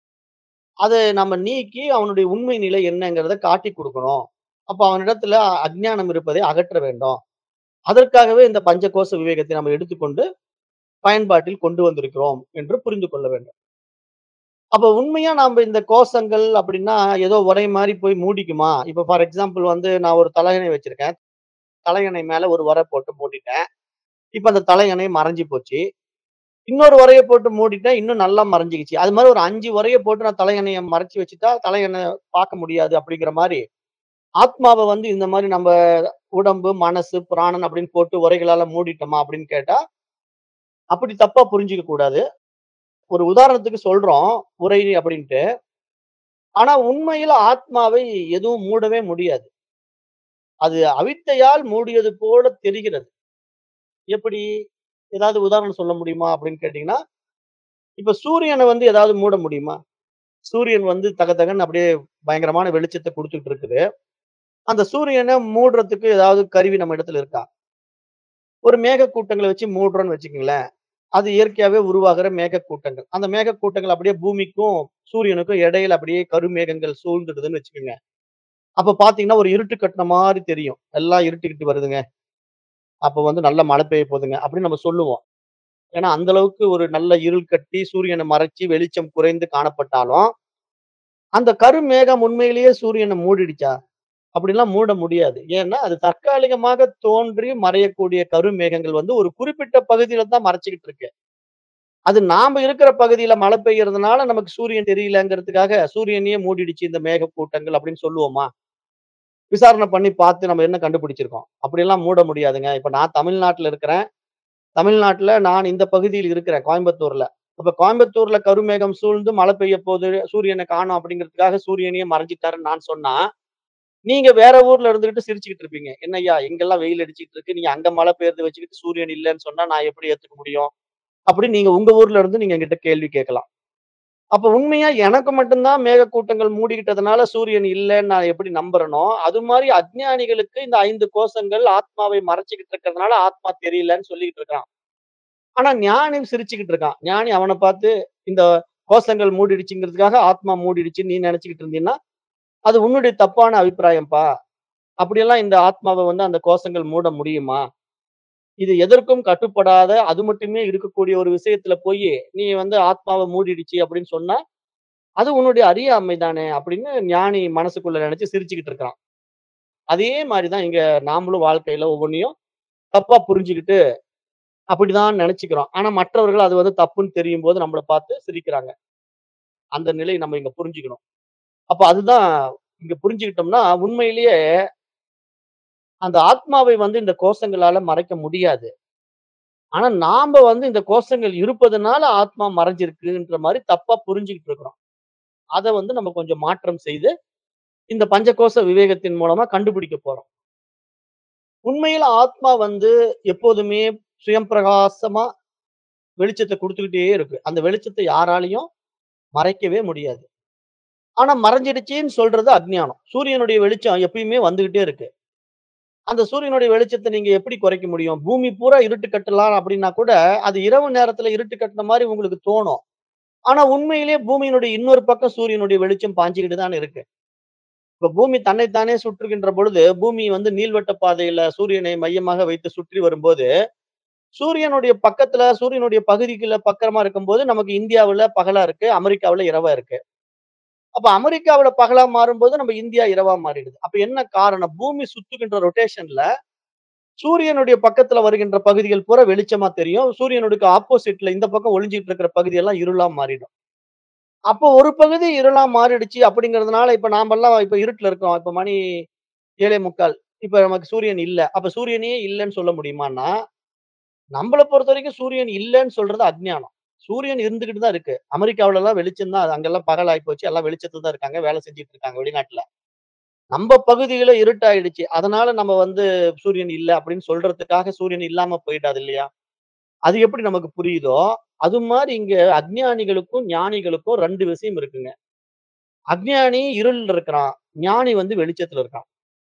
அத நம்ம நீக்கி அவனுடைய உண்மை நிலை என்னங்கிறத காட்டிக் குடுக்கணும். அப்ப அவனிடத்துல அஞ்ஞானம் இருப்பதை அகற்ற வேண்டும். அதற்காகவே இந்த பஞ்சகோச விவேகத்தை நம்ம எடுத்துக்கொண்டு பயன்பாட்டில் கொண்டு வந்திருக்கிறோம் என்று புரிந்து கொள்ள வேண்டும். அப்ப உண்மையா நாம இந்த கோஷங்கள் அப்படின்னா, ஏதோ உரை மாரி போய் மூடிக்குமா? இப்ப ஃபார் எக்ஸாம்பிள் வந்து நான் ஒரு தலையணை வச்சிருக்கேன். தலையணை மேல ஒரு உரை போட்டு மூடிட்டேன். இப்ப அந்த தலையணை மறைஞ்சு போச்சு. இன்னொரு உரைய போட்டு மூடிட்டேன். இன்னும் நல்லா மறைஞ்சுகிச்சு. அது மாரி ஒரு 5 உரைய போட்டு நான் தலையணைய மறைச்சு வச்சுட்டா, தலையணை பார்க்க முடியாது அப்படிங்கிற மாரி, ஆத்மாவ வந்து இந்த மாரி நம்ப உடம்பு, மனசு, பிராணன் அப்படின்னு போட்டு உரைகளால மூடிட்டோமா அப்படின்னு கேட்டா, அப்படி தப்பா புரிஞ்சுக்க கூடாது. ஒரு உதாரணத்துக்கு சொல்றோம், உரை அப்படின்ட்டு. ஆனா உண்மையில ஆத்மாவை எதுவும் மூடவே முடியாது. அது அவித்தையால் மூடியது போல தெரிகிறது. எப்படி? ஏதாவது உதாரணம் சொல்ல முடியுமா? அப்படின்னு கேட்டீங்கன்னா, இப்ப சூரியன வந்து ஏதாவது மூட முடியுமா? சூரியன் வந்து தகதகன்னு அப்படியே பயங்கரமான வெளிச்சத்த குடுத்துட்டு இருக்குது. அந்த சூரியன மூடுறதுக்கு ஏதாவது கருவி நம்ம இடத்துல இருக்கா? ஒரு மேகக்கூட்டங்கள வச்சு மூடுறோம்னு வச்சுக்கங்களேன். அது இயற்கையாவே உருவாகுற மேகக்கூட்டங்கள். அந்த மேகக்கூட்டங்கள் அப்படியே பூமிக்கும், சூரியனுக்கும் இடையில அப்படியே கருமேகங்கள் சூழ்ந்துடுதுன்னு வச்சுக்கங்க. அப்ப பார்த்தீங்கன்னா, ஒரு இருட்டு கட்டுன மாரி தெரியும். எல்லாம் இருட்டிக்கிட்டு வருதுங்க. அப்ப வந்து நல்ல மழை பெய்ய போதுங்க அப்படின்னு நம்ம சொல்லுவோம். ஏன்னா, அந்த அளவுக்கு ஒரு நல்ல இருள் கட்டி சூரியன மறைச்சு வெளிச்சம் குறைந்து காணப்பட்டாலும், அந்த கருமேகம் உண்மையிலேயே சூரியன மூடிடுச்சா? அப்படிலாம் மூட முடியாது. ஏன்னா, அது தற்காலிகமாக தோன்றி மறையக்கூடிய கருமேகங்கள் வந்து ஒரு குறிப்பிட்ட பகுதியில தான் மறைச்சுக்கிட்டு இருக்கு. அது நாம இருக்கிற பகுதியில மழை பெய்யறதுனால நமக்கு சூரியன் தெரியலங்கிறதுக்காக, சூரியனையே மூடிடுச்சு இந்த மேகக்கூட்டங்கள் அப்படின்னு சொல்லுவோமா? விசாரணை பண்ணி பார்த்து நம்ம என்ன கண்டுபிடிச்சிருக்கோம்? அப்படியெல்லாம் மூட முடியாதுங்க. இப்ப நான் தமிழ்நாட்டுல இருக்கிறேன். தமிழ்நாட்டுல நான் இந்த பகுதியில் இருக்கிறேன், கோயம்புத்தூர்ல. அப்ப கோயம்புத்தூர்ல கருமேகம் சூழ்ந்து மழை பெய்ய போது, சூரியன காணோம் அப்படிங்கிறதுக்காக சூரியனையே மறைஞ்சுட்டாருன்னு நான் சொன்னா, நீங்க வேற ஊர்ல இருந்துகிட்டு சிரிச்சுக்கிட்டு இருப்பீங்க. "என்னய்யா இங்கெல்லாம் வெயில் அடிச்சுக்கிட்டு இருக்கு. நீங்க அங்க மழை பெய்யறத வச்சுக்கிட்டு சூரியன் இல்லன்னு சொன்னா நான் எப்படி ஏத்துக்க முடியும்?" அப்படின்னு நீங்க உங்க ஊர்ல இருந்து நீங்க என்கிட்ட கேள்வி கேட்கலாம். அப்ப உண்மையா எனக்கு மட்டும் தான் மேகக்கூட்டங்கள் மூடிக்கிட்டதுனால சூரியன் இல்லன்னு நான் எப்படி நம்புறேனோ, அது மாரி அஞ்ஞானிகளுக்கு இந்த 5 கோசங்கள் ஆத்மாவை மறைச்சுக்கிட்டு இருக்கிறதுனால ஆத்மா தெரியலன்னு சொல்லிக்கிட்டு இருக்கான். ஆனா ஞானி சிரிச்சுக்கிட்டு இருக்கான். ஞானி அவன பார்த்து, "இந்த கோசங்கள் மூடிடுச்சுங்கிறதுக்காக ஆத்மா மூடிடுச்சுன்னு நீ நெனச்சுக்கிட்டு இருந்தீன்னா, அது உன்னுடைய தப்பான அபிப்பிராயம்ப்பா. அப்படியெல்லாம் இந்த ஆத்மாவ வந்து அந்த கோசங்கள் மூட முடியுமா? இது எதற்கும் கட்டுப்படாத, அது மட்டுமே இருக்கக்கூடிய ஒரு விஷயத்துல போயி, நீ வந்து ஆத்மாவ மூடிடுச்சு அப்படின்னு சொன்னா, அது உன்னுடைய அறியாமை தானே!" அப்படின்னு ஞானி மனசுக்குள்ள நெனச்சு சிரிச்சுக்கிட்டு இருக்கிறான். அதே மாரி தான் இங்க நாமளும் வாழ்க்கையில ஒவ்வொன்னையும் தப்பா புரிஞ்சுகிட்டு, அப்படிதான் நெனச்சுக்கிறோம். ஆனா மற்றவர்கள் அது வந்து தப்புன்னு தெரியும்போது நம்மள பார்த்து சிரிக்கிறாங்க. அந்த நிலை நம்ம இங்க புரிஞ்சுக்கணும். அப்ப அதுதான் இங்க புரிஞ்சுக்கிட்டோம்னா, உண்மையிலேயே அந்த ஆத்மாவை வந்து இந்த கோசங்களால மறைக்க முடியாது. ஆனா நாம வந்து இந்த கோசங்கள் இருப்பதனால ஆத்மா மறைஞ்சிருக்குன்ற மாரி தப்பா புரிஞ்சுகிட்டு இருக்கிறோம். அத வந்து நம்ம கொஞ்சம் மாற்றம் செய்து, இந்த பஞ்சகோச விவேகத்தின் மூலமா கண்டுபிடிக்க போறோம். உண்மையில ஆத்மா வந்து எப்போதுமே சுயம் பிரகாசமா வெளிச்சத்த குடுத்துக்கிட்டே இருக்கு. அந்த வெளிச்சத்த யாராலயும் மறைக்கவே முடியாது. ஆனா மறைஞ்சிடுச்சுன்னு சொல்றது அஞ்ஞானம். சூரியனுடைய வெளிச்சம் எப்பயுமே வந்துகிட்டே இருக்கு. அந்த சூரியனுடைய வெளிச்சத்த நீங்க எப்படி குறைக்க முடியும்? பூமி பூரா இருட்டு கட்டலாம் அப்படின்னா கூட, அது இரவு நேரத்துல இருட்டு கட்டுன மாரி உங்களுக்கு தோணும். ஆனா உண்மையிலேயே பூமியினுடைய இன்னொரு பக்கம் சூரியனுடைய வெளிச்சம் பாய்ஞ்சுகிட்டு தானே இருக்கு. இப்ப பூமி தன்னை தானே சுற்றுகின்ற பொழுது, பூமி வந்து நீள்வட்ட பாதையில சூரியனை மையமாக வைத்து சுற்றி வரும்போது, சூரியனுடைய பக்கத்துல, சூரியனுடைய பகுதிக்குள்ள பக்கமா இருக்கும்போது, நமக்கு இந்தியாவுல பகலா இருக்கு, அமெரிக்காவுல இரவா இருக்கு. அப்ப அமெரிக்காவுல பகலா மாறும்போது, நம்ம இந்தியா இரவா மாறிடுது. அப்ப என்ன காரணம்? பூமி சுத்துகின்ற ரொட்டேஷன்ல, சூரியனுடைய பக்கத்துல வருகின்ற பகுதிகள் பூரா வெளிச்சமா தெரியும். சூரியனுக்கு ஆப்போசிட்ல இந்த பக்கம் ஒளிஞ்சுகிட்டு இருக்கிற பகுதியெல்லாம் இருளா மாறிடும். அப்போ ஒரு பகுதி இருளா மாறிடுச்சு அப்படிங்கிறதுனால, இப்ப நாமெல்லாம் இப்ப இருட்டுல இருக்கோம். இப்ப மணி 7:45 இப்ப நமக்கு சூரியன் இல்ல. அப்ப சூரியனே இல்லன்னு சொல்ல முடியுமான்னா, நம்மள பொறுத்தவரைக்கும் சூரியன் இல்லன்னு சொல்றது அஞ்ஞானம். சூரியன் இருந்துகிட்டு தான் இருக்கு. அமெரிக்காவுலலாம் வெளிச்சம் தான். அங்கெல்லாம் பகல் ஆயிப்போச்சு. எல்லாம் வெளிச்சத்துல தான் இருக்காங்க. வேலை செஞ்சுட்டு இருக்காங்க வெளிநாட்டுல. நம்ப பகுதியில இருட்டாயிடுச்சு. அதனால நம்ம வந்து சூரியன் இல்ல அப்படின்னு சொல்றதுக்காக சூரியன் இல்லாம போயிடாது இல்லையா? அது எப்படி நமக்கு புரியுதோ, அது மாரி இங்க அஞ்ஞானிகளுக்கும், ஞானிகளுக்கும் 2 விஷயம் இருக்குங்க. அஞ்ஞானி இருள்ல இருக்கிறான். ஞானி வந்து வெளிச்சத்துல இருக்கான்.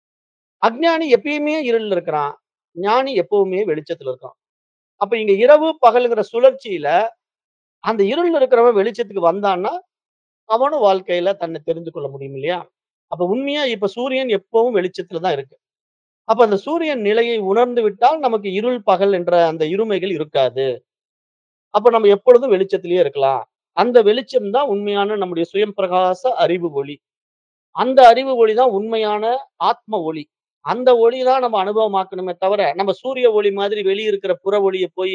அஞ்ஞானி எப்பயுமே இருள்ல இருக்கிறான். ஞானி எப்பவுமே வெளிச்சத்துல இருக்கான். அப்ப இங்க இரவு, பகல்ங்கிற சுழற்சியில, அந்த இருள்ல இருக்கிறவன் வெளிச்சத்துக்கு வந்தான்னா, அவனும் வாழ்க்கையில தன்னை தெரிந்து கொள்ள முடியும் இல்லையா? அப்ப உண்மையா இப்ப சூரியன் எப்பவும் வெளிச்சத்துல தான் இருக்கு. அப்ப அந்த சூரியன் நிலையை உணர்ந்து விட்டால், நமக்கு இருள், பகல் என்ற அந்த இருமைகள் இருக்காது. அப்ப நம்ம எப்பொழுதும் வெளிச்சத்திலேயே இருக்கலாம். அந்த வெளிச்சம் தான் உண்மையான நம்முடைய சுயம் பிரகாச அறிவு ஒளி. அந்த அறிவு ஒளி தான் உண்மையான ஆத்ம ஒளி. அந்த ஒளி தான் நம்ம அனுபவமாக்கணுமே தவிர, நம்ம சூரிய ஒளி மாதிரி வெளிய இருக்கிற புற ஒளிய போயி,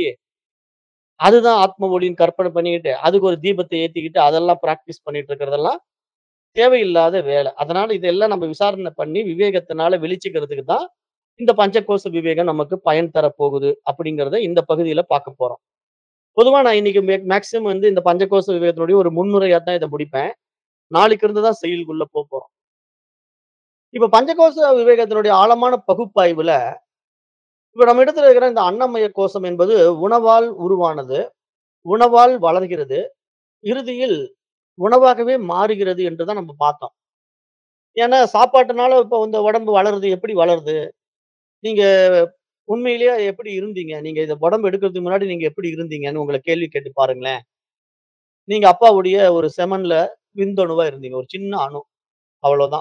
அதுதான் ஆத்ம ஒளின்னு கற்பனை பண்ணிக்கிட்டு, அதுக்கு ஒரு தீபத்த ஏத்திக்கிட்டு, அதெல்லாம் பிராக்டிஸ் பண்ணிட்டு இருக்கிறதெல்லாம் தேவையில்லாத வேலை. அதனால இதெல்லாம் நம்ம விசாரணை பண்ணி, விவேகத்தினால வெளிச்சுக்கிறதுக்கு தான், இந்த பஞ்சகோச விவேகம் நமக்கு பயன் தரப்போகுது. அப்படிங்கிறத இந்த பகுதியில பார்க்க போறோம். பொதுவா நான் இன்னைக்கு மே மேக்ஸிமம் வந்து இந்த பஞ்சகோச விவேகத்தினுடைய ஒரு முன்னுரையா தான் இத முடிப்பேன். நாளைக்கு இருந்து தான் செயலுக்குள்ள போப்போறோம். இப்ப பஞ்சகோச விவேகத்தினுடைய ஆழமான பகுப்பாய்வுல, இப்ப நம்ம இடத்துல இருக்கிற இந்த அன்னமய கோசம் என்பது உணவால் உருவானது. உணவால் வளர்கிறது. இறுதியில் உணவாகவே மாறுகிறது என்று தான் நம்ம பார்த்தோம். ஏன்னா சாப்பாட்டுனால இப்ப இந்த உடம்பு வளருது. எப்படி வளருது? நீங்க உண்மையிலேயே எப்படி இருந்தீங்க? நீங்க இந்த உடம்பு எடுக்கிறதுக்கு முன்னாடி நீங்க எப்படி இருந்தீங்கன்னு உங்கள கேள்வி கேட்டு பாருங்களேன். நீங்க அப்பாவுடைய ஒரு செமன்ல விந்தணுவா இருந்தீங்க. ஒரு சின்ன அணு. அவ்வளோதான்.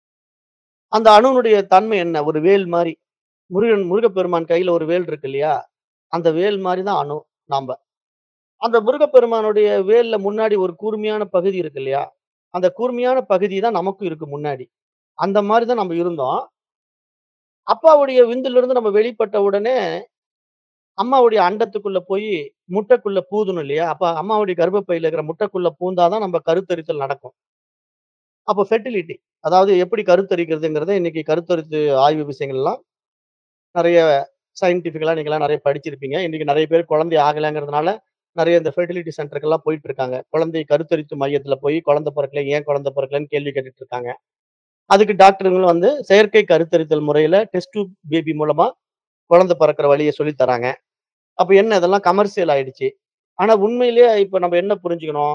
அந்த அணுனுடைய தன்மை என்ன? ஒரு வேல் மாரி. முருகன் முருகப்பெருமான் கையில ஒரு வேல் இருக்கு இல்லையா? அந்த வேல் மாரி தான் அணு நாம்ப. அந்த முருகப்பெருமானுடைய வேல்ல முன்னாடி ஒரு கூர்மையான பகுதி இருக்கு இல்லையா? அந்த கூர்மையான பகுதி தான் நமக்கும் இருக்கு முன்னாடி. அந்த மாரி தான் நம்ம இருந்தோம். அப்பாவுடைய விந்திலிருந்து நம்ம வெளிப்பட்ட உடனே, அம்மாவுடைய அண்டத்துக்குள்ள போயி முட்டைக்குள்ள பூதணும் இல்லையா? அப்ப அம்மாவுடைய கர்ப்பப்பையில இருக்கிற முட்டைக்குள்ள பூந்தா தான் நம்ம கருத்தரித்தல் நடக்கும். அப்ப ஃபெர்டிலிட்டி அதாவது எப்படி கருத்தரிக்கிறதுங்கிறத இன்னைக்கு கருத்தரித்து ஆய்வு விஷயங்கள்லாம் நெறைய சயின்டிஃபிக்கலா நீங்கலாம் நெறைய படிச்சிருப்பீங்க. இன்னைக்கு நெறைய பேர் குழந்தை ஆகலங்கிறதுனால, நெறைய இந்த ஃபெர்டிலிட்டி சென்டருக்கெல்லாம் போயிட்டு இருக்காங்க. குழந்தை கருத்தரித்து மையத்துல போய் குழந்தை பொறக்கல, ஏன் குழந்தை பொறக்கலன்னு கேள்வி கேட்டுட்டு இருக்காங்க. அதுக்கு டாக்டருங்களும் வந்து செயற்கை கருத்தரித்தல் முறையில டெஸ்ட் டியூப் பேபி மூலமா குழந்தை பொறக்கிற வழிய சொல்லி தராங்க. அப்ப என்ன இதெல்லாம் கமர்ஷியல் ஆயிடுச்சு. ஆனா உண்மையிலேயே இப்ப நம்ம என்ன புரிஞ்சுக்கணும்?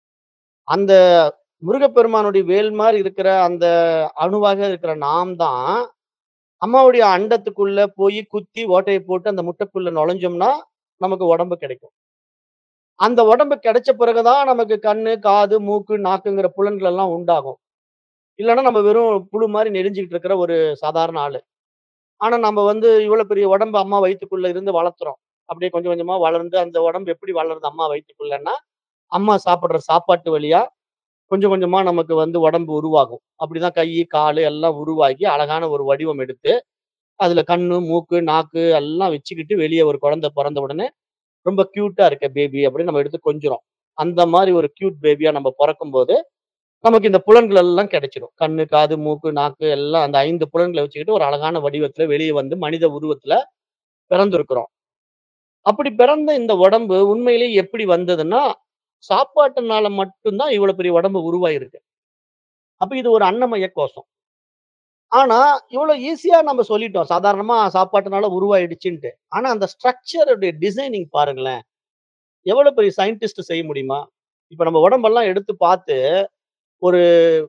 அந்த முருகப்பெருமானுடைய வேல் மாரி இருக்கிற அந்த அணுவாக இருக்கிற நாம் தான், அம்மாவுடைய அண்டத்துக்குள்ள போய் குத்தி ஓட்டைய போட்டு அந்த முட்டைக்குள்ள நுழைஞ்சோம்னா, நமக்கு உடம்பு கிடைக்கும். அந்த உடம்பு கிடைச்ச பிறகு தான் நமக்கு கண்ணு, காது, மூக்கு, நாக்குங்கிற புலன்கள் எல்லாம் உண்டாகும். இல்லன்னா நம்ம வெறும் புழு மாரி நெளிஞ்சுகிட்டு இருக்கிற ஒரு சாதாரண ஆளு. ஆனா நம்ம வந்து இவ்வளோ பெரிய உடம்பு அம்மா வயித்துக்குள்ள இருந்து வளர்த்துறோம். அப்படியே கொஞ்சம் கொஞ்சமா வளர்ந்து அந்த உடம்பு எப்படி வளருது அம்மா வயித்துக்குள்ளன்னா, அம்மா சாப்பிடுற சாப்பாட்டு வழியா கொஞ்சம் கொஞ்சமா நமக்கு வந்து உடம்பு உருவாகும். அப்படிதான் கையி, காலு எல்லாம் உருவாகி அழகான ஒரு வடிவம் எடுத்து, அதுல கண்ணு, மூக்கு, நாக்கு எல்லாம் வச்சுக்கிட்டு வெளிய ஒரு குழந்தை பொறந்த உடனே, ரொம்ப கியூட்டா இருக்க பேபி அப்படின்னு நம்ம எடுத்து கொஞ்சுறோம். அந்த மாரி ஒரு கியூட் பேபியா நம்ம பொறக்கும்போது, நமக்கு இந்த புலன்கள் எல்லாம் கிடைச்சிடும். கண்ணு, காது, மூக்கு, நாக்கு எல்லாம் அந்த 5 புலன்கள வச்சுக்கிட்டு ஒரு அழகான வடிவத்துல வெளிய வந்து மனித உருவத்துல பிறந்திருக்கிறோம். அப்படி பிறந்த இந்த உடம்பு உண்மையிலேயே எப்படி வந்ததுன்னா, சாப்பாட்டுனால மட்டும் தான் இவ்வளோ பெரிய உடம்பு உருவாயிருக்கு. அப்ப இது ஒரு அன்னமய கோசம். ஆனா, இவ்வளோ ஈஸியா நம்ம சொல்லிட்டோம். சாதாரணமா சாப்பாட்டுனால உருவாயிடுச்சுன்ட்டு. ஆனா அந்த ஸ்ட்ரக்சருடைய டிசைனிங் பாருங்களேன். எவ்வளோ பெரிய சயின்டிஸ்ட் செய்ய முடியுமா? இப்ப நம்ம உடம்பெல்லாம் எடுத்து பார்த்து, ஒரு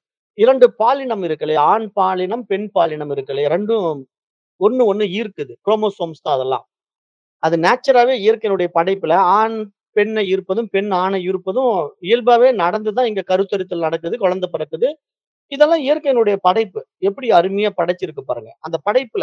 2 பாலினம் இருக்கு இல்லையா? ஆண் பாலினம், பெண் பாலினம் இருக்கு இல்லையா? 2ம் ஒண்ணு ஒண்ணு ஈர்க்குது. குரோமோசோம்ஸ் தான் அதெல்லாம். அது நேச்சராவே இயற்கையினுடைய படைப்புல ஆண் பெண்ணை ஈர்ப்பதும், பெண் ஆணை ஈர்ப்பதும் இயல்பாவே நடந்து தான் இங்க கருத்தரித்தல் நடக்குது, குழந்தை பிறக்குது. இதெல்லாம் இயற்கையினுடைய படைப்பு. எப்படி அருமையா படைச்சிருக்கு பாருங்க. அந்த படைப்புல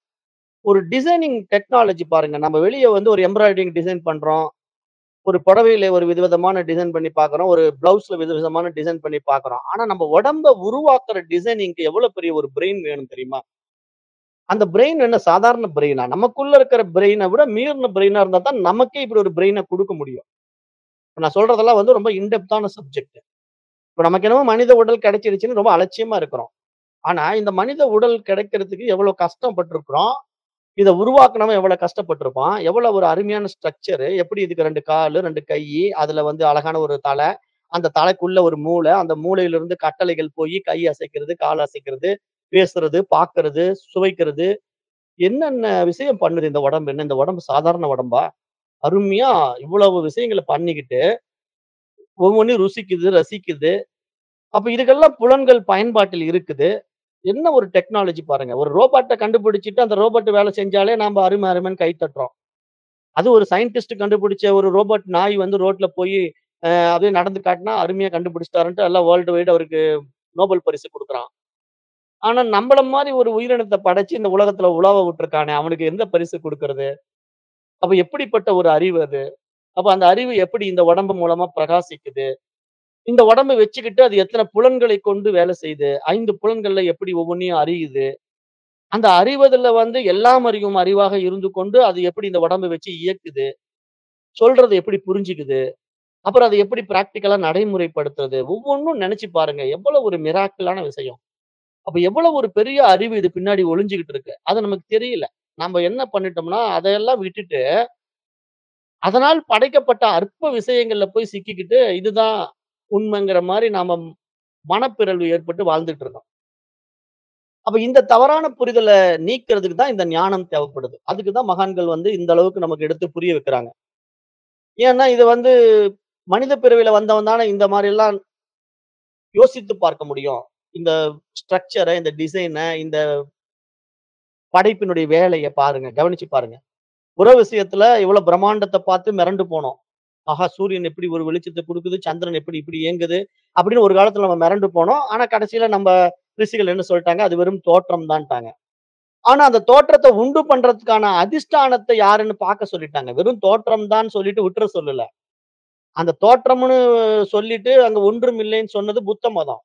ஒரு டிசைனிங் டெக்னாலஜி பாருங்க. நம்ம வெளிய வந்து ஒரு எம்ப்ராய்டரிங் டிசைன் பண்றோம். ஒரு புடவையில ஒரு விதவிதமான டிசைன் பண்ணி பார்க்குறோம். ஒரு ப்ளவுஸ்ல விதவிதமான டிசைன் பண்ணி பார்க்குறோம். ஆனா நம்ம உடம்ப உருவாக்குற டிசைனிங்க்கு எவ்வளோ பெரிய ஒரு பிரெயின் வேணும் தெரியுமா? அந்த பிரெயின் என்ன சாதாரண பிரெயினா? நமக்குள்ள இருக்கிற பிரெயின விட மீறின பிரெயினா இருந்தா தான் நமக்கே இப்படி ஒரு பிரெயின குடுக்க முடியும். இப்ப நான் சொல்றதெல்லாம் வந்து ரொம்ப இன் டெப்த்தான சப்ஜெக்ட். இப்ப நமக்கு என்னமோ மனித உடல் கிடைச்சிருச்சுன்னு ரொம்ப அலட்சியமா இருக்கிறோம். ஆனா இந்த மனித உடல் கிடைக்கிறதுக்கு எவ்வளோ கஷ்டப்பட்டுருக்கிறோம். இத உருவாக்குனவன் எவ்வளோ கஷ்டப்பட்டுருப்பான். எவ்வளோ ஒரு அருமையான ஸ்ட்ரக்சரு. எப்படி இதுக்கு 2 காலு, 2 கையி, அதுல வந்து அழகான ஒரு தலை. அந்த தலைக்குள்ள ஒரு மூளை. அந்த மூளையிலிருந்து கட்டளைகள் போயி கை அசைக்கிறது, கால் அசைக்கிறது, பேசுறது, பார்க்கறது, சுவைக்கிறது. என்னென்ன விஷயம் பண்ணுது இந்த உடம்பு? என்ன இந்த உடம்பு சாதாரண உடம்பா? அருமையா இவ்வளவு விஷயங்கள பண்ணிக்கிட்டு, ஒவ்வொன்னையும் ருசிக்குது, ரசிக்குது. அப்ப இதுக்கெல்லாம் புலன்கள் பயன்பாட்டில் இருக்குது. என்ன ஒரு டெக்னாலஜி பாருங்க. ஒரு ரோபோட்ட கண்டுபிடிச்சுட்டு அந்த ரோபோட் வேலை செஞ்சாலே நாம அரும அருமைன்னு கை தட்டுறோம். அது ஒரு சயின்டிஸ்ட் கண்டுபிடிச்ச ஒரு ரோபோட் நாய் வந்து ரோட்ல போயி அ அப்படியே நடந்து காட்டுனா அருமையா கண்டுபிடிச்சுட்டாருன்ட்டு எல்லாம் வேர்ல்டு வைட் அவருக்கு நோபல் பரிசு குடுக்குறான். ஆனா நம்மள மாரி ஒரு உயிரினத்த படைச்சு இந்த உலகத்துல உலாவ விட்டுருக்கானே, அவனுக்கு எந்த பரிசு குடுக்குறது? அப்ப எப்படிப்பட்ட ஒரு அறிவு அது? அப்ப அந்த அறிவு எப்படி இந்த உடம்பு மூலமா பிரகாசிக்குது? இந்த உடம்ப வச்சுக்கிட்டு அது எத்தன புலன்களை கொண்டு வேலை செய்யுது? 5 புலன்கள்ல எப்படி ஒவ்வொன்னையும் அறியுது? அந்த அறிவதுல வந்து எல்லாம் அறியும் அறிவாக இருந்து கொண்டு, அது எப்படி இந்த உடம்ப வச்சு இயக்குது? சொல்றத எப்படி புரிஞ்சுக்குது? அப்புறம் அத எப்படி பிராக்டிகலா நடைமுறைப்படுத்துறது? ஒவ்வொன்னும் நெனச்சு பாருங்க. எவ்வளவு ஒரு மிராக்கிளான விஷயம். அப்ப எவ்வளவு ஒரு பெரிய அறிவு இது பின்னாடி ஒளிஞ்சுகிட்டு இருக்கு. அது நமக்கு தெரியல. நாம என்ன பண்ணிட்டோம்னா, அதையெல்லாம் விட்டுட்டு, அதனால் படைக்கப்பட்ட அற்ப விஷயங்கள்ல போய் சிக்கிக்கிட்டு, இதுதான் உண்மைங்கிற மாரி நாம மனப்பிறழ்வு ஏற்பட்டு வாழ்ந்துட்டு இருக்கோம். அப்ப இந்த தவறான புரிதல நீக்கிறதுக்கு தான் இந்த ஞானம் தேவைப்படுது. அதுக்கு தான் மகான்கள் வந்து இந்த அளவுக்கு நமக்கு எடுத்து புரிய வைக்கிறாங்க. ஏன்னா, இது வந்து மனித பிறவியில வந்தவன் தானே இந்த மாரிலாம் யோசித்து பார்க்க முடியும். இந்த ஸ்ட்ரக்சர, இந்த டிசைன, இந்த படைப்பினுடைய வேலைய பாருங்க. கவனிச்சு பாருங்க. புற விஷயத்துல இவ்வளவு பிரம்மாண்டத்த பார்த்து மிரண்டு போனோம். ஆஹா! சூரியன் எப்படி ஒரு வெளிச்சத்த குடுக்குது, சந்திரன் எப்படி இப்படி இயங்குது, அப்படின்னு ஒரு காலத்துல நம்ம மிரண்டு போனோம். ஆனா கடைசியில நம்ப ரிஷிகள் என்ன சொல்ட்டாங்க, அது வெறும் தோற்றம் தான்ட்டாங்க. ஆனா அந்த தோற்றத்த உண்டு பண்றதுக்கான அதிஷ்டானத்த யாருன்னு பார்க்க சொல்லிட்டாங்க. வெறும் தோற்றம் தான் சொல்லிட்டு விட்டுற சொல்லல. அந்த தோற்றம்னு சொல்லிட்டு அங்க ஒன்றும் இல்லைன்னு சொன்னது புத்த மதம்.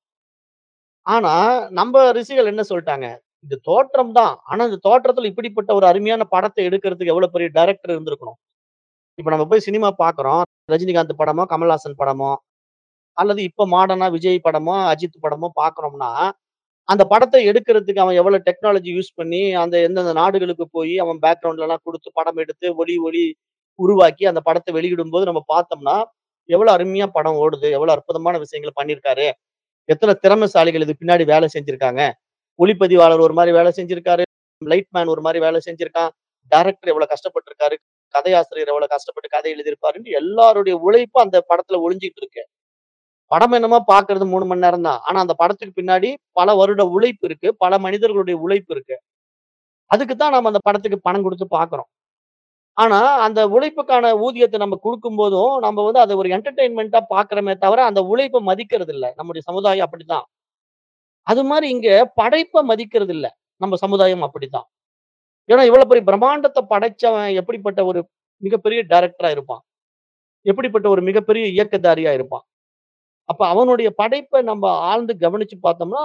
ஆனா நம்ப ரிஷிகள் என்ன சொல்ட்டாங்க, இது தோற்றம் தான். ஆனா இந்த தோற்றத்துல இப்படிப்பட்ட ஒரு அருமையான படத்த எடுக்கிறதுக்கு எவ்வளவு பெரிய டைரக்டர் இருந்திருக்கணும். இப்ப நம்ம போய் சினிமா பார்க்குறோம். ரஜினிகாந்த் படமோ, கமல்ஹாசன் படமோ, அல்லது இப்ப மாடர்னா விஜய் படமோ, அஜித் படமோ பார்க்குறோம்னா, அந்த படத்த எடுக்கிறதுக்கு அவன் எவ்வளவு டெக்னாலஜி யூஸ் பண்ணி, அந்த எந்தெந்த நாடுகளுக்கு போயி அவன் பேக்கிரவுண்ட்லலாம் குடுத்து படம் எடுத்து ஒளி, ஒளி உருவாக்கி அந்த படத்த வெளியிடும்போது நம்ம பார்த்தோம்னா, எவ்வளவு அருமையா படம் ஓடுது, எவ்வளவு அற்புதமான விஷயங்கள பண்ணியிருக்காரு. எத்தன திறமைசாலிகள் இது பின்னாடி வேலை செஞ்சிருக்காங்க. ஒளிப்பதிவாளர் ஒரு மாரி வேலை செஞ்சிருக்காரு. லைட் மேன் ஒரு மாரி வேலை செஞ்சிருக்கான். டைரக்டர் எவ்வளவு கஷ்டப்பட்டுருக்காரு. கதையாசிரியர் எவ்வளவு கஷ்டப்பட்டு கதை எழுதியிருப்பாருன்னு எல்லாருடைய உழைப்பும் அந்த படத்துல ஒளிஞ்சிட்டு இருக்கு. படம் என்னமோ பார்க்கிறது 3 மணி நேரம் தான். ஆனா அந்த படத்துக்கு பின்னாடி பல வருட உழைப்பு இருக்கு. பல மனிதர்களுடைய உழைப்பு இருக்கு. அதுக்கு தான் நம்ம அந்த படத்துக்கு பணம் குடுத்து பார்க்குறோம். ஆனா அந்த உழைப்புக்கான ஊதியத்த நம்ம குடுக்கும்போதும், நம்ம வந்து அத ஒரு என்டர்டெயின்மென்ட்டா பார்க்கிறோமே தவிர, அந்த உழைப்ப மதிக்கிறது இல்ல. நம்முடைய சமுதாயம் அப்படித்தான். அது மாரி இங்க படைப்ப மதிக்கிறது இல்ல. நம்ம சமுதாயம் அப்படித்தான். ஏன்னா இவ்வளவு பெரிய பிரம்மாண்டத்த படைச்சவன் எப்படிப்பட்ட ஒரு மிகப்பெரிய டைரக்டரா இருப்பான். எப்படிப்பட்ட ஒரு மிகப்பெரிய இயக்கதாரியா இருப்பான். அப்ப அவனுடைய படைப்ப நம்ம ஆழ்ந்து கவனிச்சு பார்த்தோம்னா,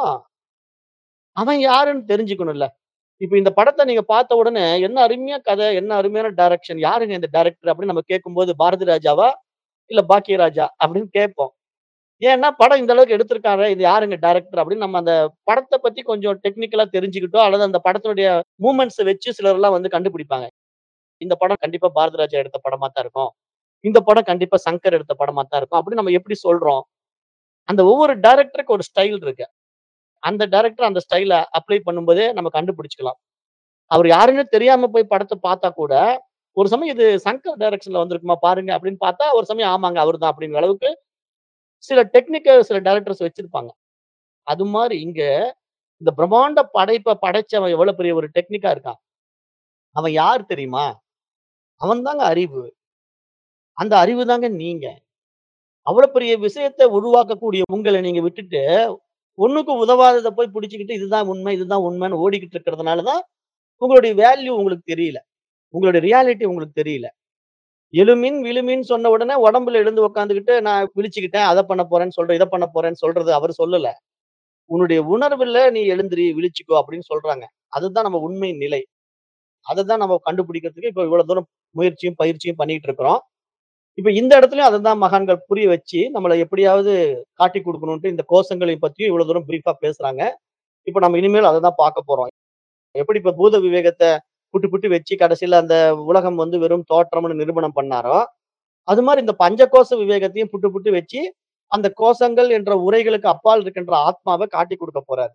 அவன் யாருன்னு தெரிஞ்சுக்கணும்ல. இப்ப இந்த படத்த நீங்க பார்த்த உடனே, என்ன அருமையா கதை, என்ன அருமையான டைரக்ஷன், யாருங்க இந்த டைரக்டர் அப்படின்னு நம்ம கேட்கும்போது, பாரதி ராஜாவா? இல்ல பாக்கியராஜா? அப்படின்னு கேட்போம். ஏன்னா படம் இந்த அளவுக்கு எடுத்திருக்காரே, இது யாருங்க டைரக்டர் அப்படின்னு நம்ம அந்த படத்த பத்தி கொஞ்சம் டெக்னிக்கலா தெரிஞ்சுக்கிட்டோம், அல்லது அந்த படத்தினுடைய மூவ்மெண்ட்ஸ வச்சு சிலர்லாம் வந்து கண்டுபிடிப்பாங்க. இந்த படம் கண்டிப்பா பாரதி ராஜா எடுத்த படமா தான் இருக்கும். இந்த படம் கண்டிப்பா சங்கர் எடுத்த படமா தான் இருக்கும். அப்படின்னு நம்ம எப்படி சொல்றோம்? அந்த ஒவ்வொரு டைரக்டருக்கு ஒரு ஸ்டைல் இருக்கு. அந்த டைரக்டர் அந்த ஸ்டைல அப்ளை பண்ணும்போதே நம்ம கண்டுபிடிச்சுக்கலாம். அவர் யாருன்னு தெரியாம போய் படத்த பார்த்தா கூட, ஒரு சமயம் இது சங்கர் டைரக்ஷன்ல வந்திருக்குமா பாருங்க அப்படின்னு பார்த்தா, ஒரு சமயம் ஆமாங்க அவர்தான் அப்படிங்கிற அளவுக்கு சில டெக்னிக்க சில டைரக்டர்ஸ் வச்சிருப்பாங்க. அது மாரி இங்க இந்த பிரம்மாண்ட படைப்ப படைச்சவன் எவ்வளவு பெரிய ஒரு டெக்னிக்கா இருக்கான். அவன் யார் தெரியுமா? அவன் தாங்க அறிவு. அந்த அறிவு தாங்க நீங்க. அவ்வளவு பெரிய விஷயத்த உருவாக்கக்கூடிய உங்கள நீங்க விட்டுட்டு, ஒண்ணுக்கும் உதவாதத போய் புடிச்சுக்கிட்டு, இதுதான் உண்மை, இதுதான் உண்மைன்னு ஓடிக்கிட்டு இருக்கிறதுனால தான், உங்களுடைய வேல்யூ உங்களுக்கு தெரியல. உங்களுடைய ரியாலிட்டி உங்களுக்கு தெரியல. எழுமின், விழுமின்னு சொன்ன உடனே உடம்புல எழுந்து உட்கார்ந்துகிட்டு, நான் விழிச்சுக்கிட்டேன், அத பண்ண போறேன்னு சொல்றேன், இத பண்ண போறேன்னு சொல்றது அவரு சொல்லல. உன்னுடைய உணர்வுல நீ எழுந்திரி, விழிச்சுக்கோ அப்படின்னு சொல்றாங்க. அதுதான் நம்ம உண்மை நிலை. அததான் நம்ம கண்டுபிடிக்கிறதுக்கு இப்ப இவ்வளவு தூரம் முயற்சியும், பயிற்சியும் பண்ணிட்டு இருக்கிறோம். இப்ப இந்த இடத்துலயும் அததான் மகான்கள் புரிய வச்சு, நம்மள எப்படியாவது காட்டிக் குடுக்கணும்ன்ட்டு இந்த கோஷங்களை பத்தியும் இவ்வளவு தூரம் பிரீஃபா பேசுறாங்க. இப்ப நம்ம இனிமேல் அததான் பார்க்க போறோம். எப்படி இப்ப பூத விவேகத்த புட்டு புட்டு வச்சு கடைசியில அந்த உலகம் வந்து வெறும் தோற்றம்னு நிரூபணம் பண்ணாரோ, அது மாரி இந்த பஞ்சகோச விவேகத்தையும் புட்டு புட்டு வச்சு, அந்த கோஷங்கள் என்ற உரைகளுக்கு அப்பால் இருக்கின்ற ஆத்மாவ காட்டிக் குடுக்க போறாரு.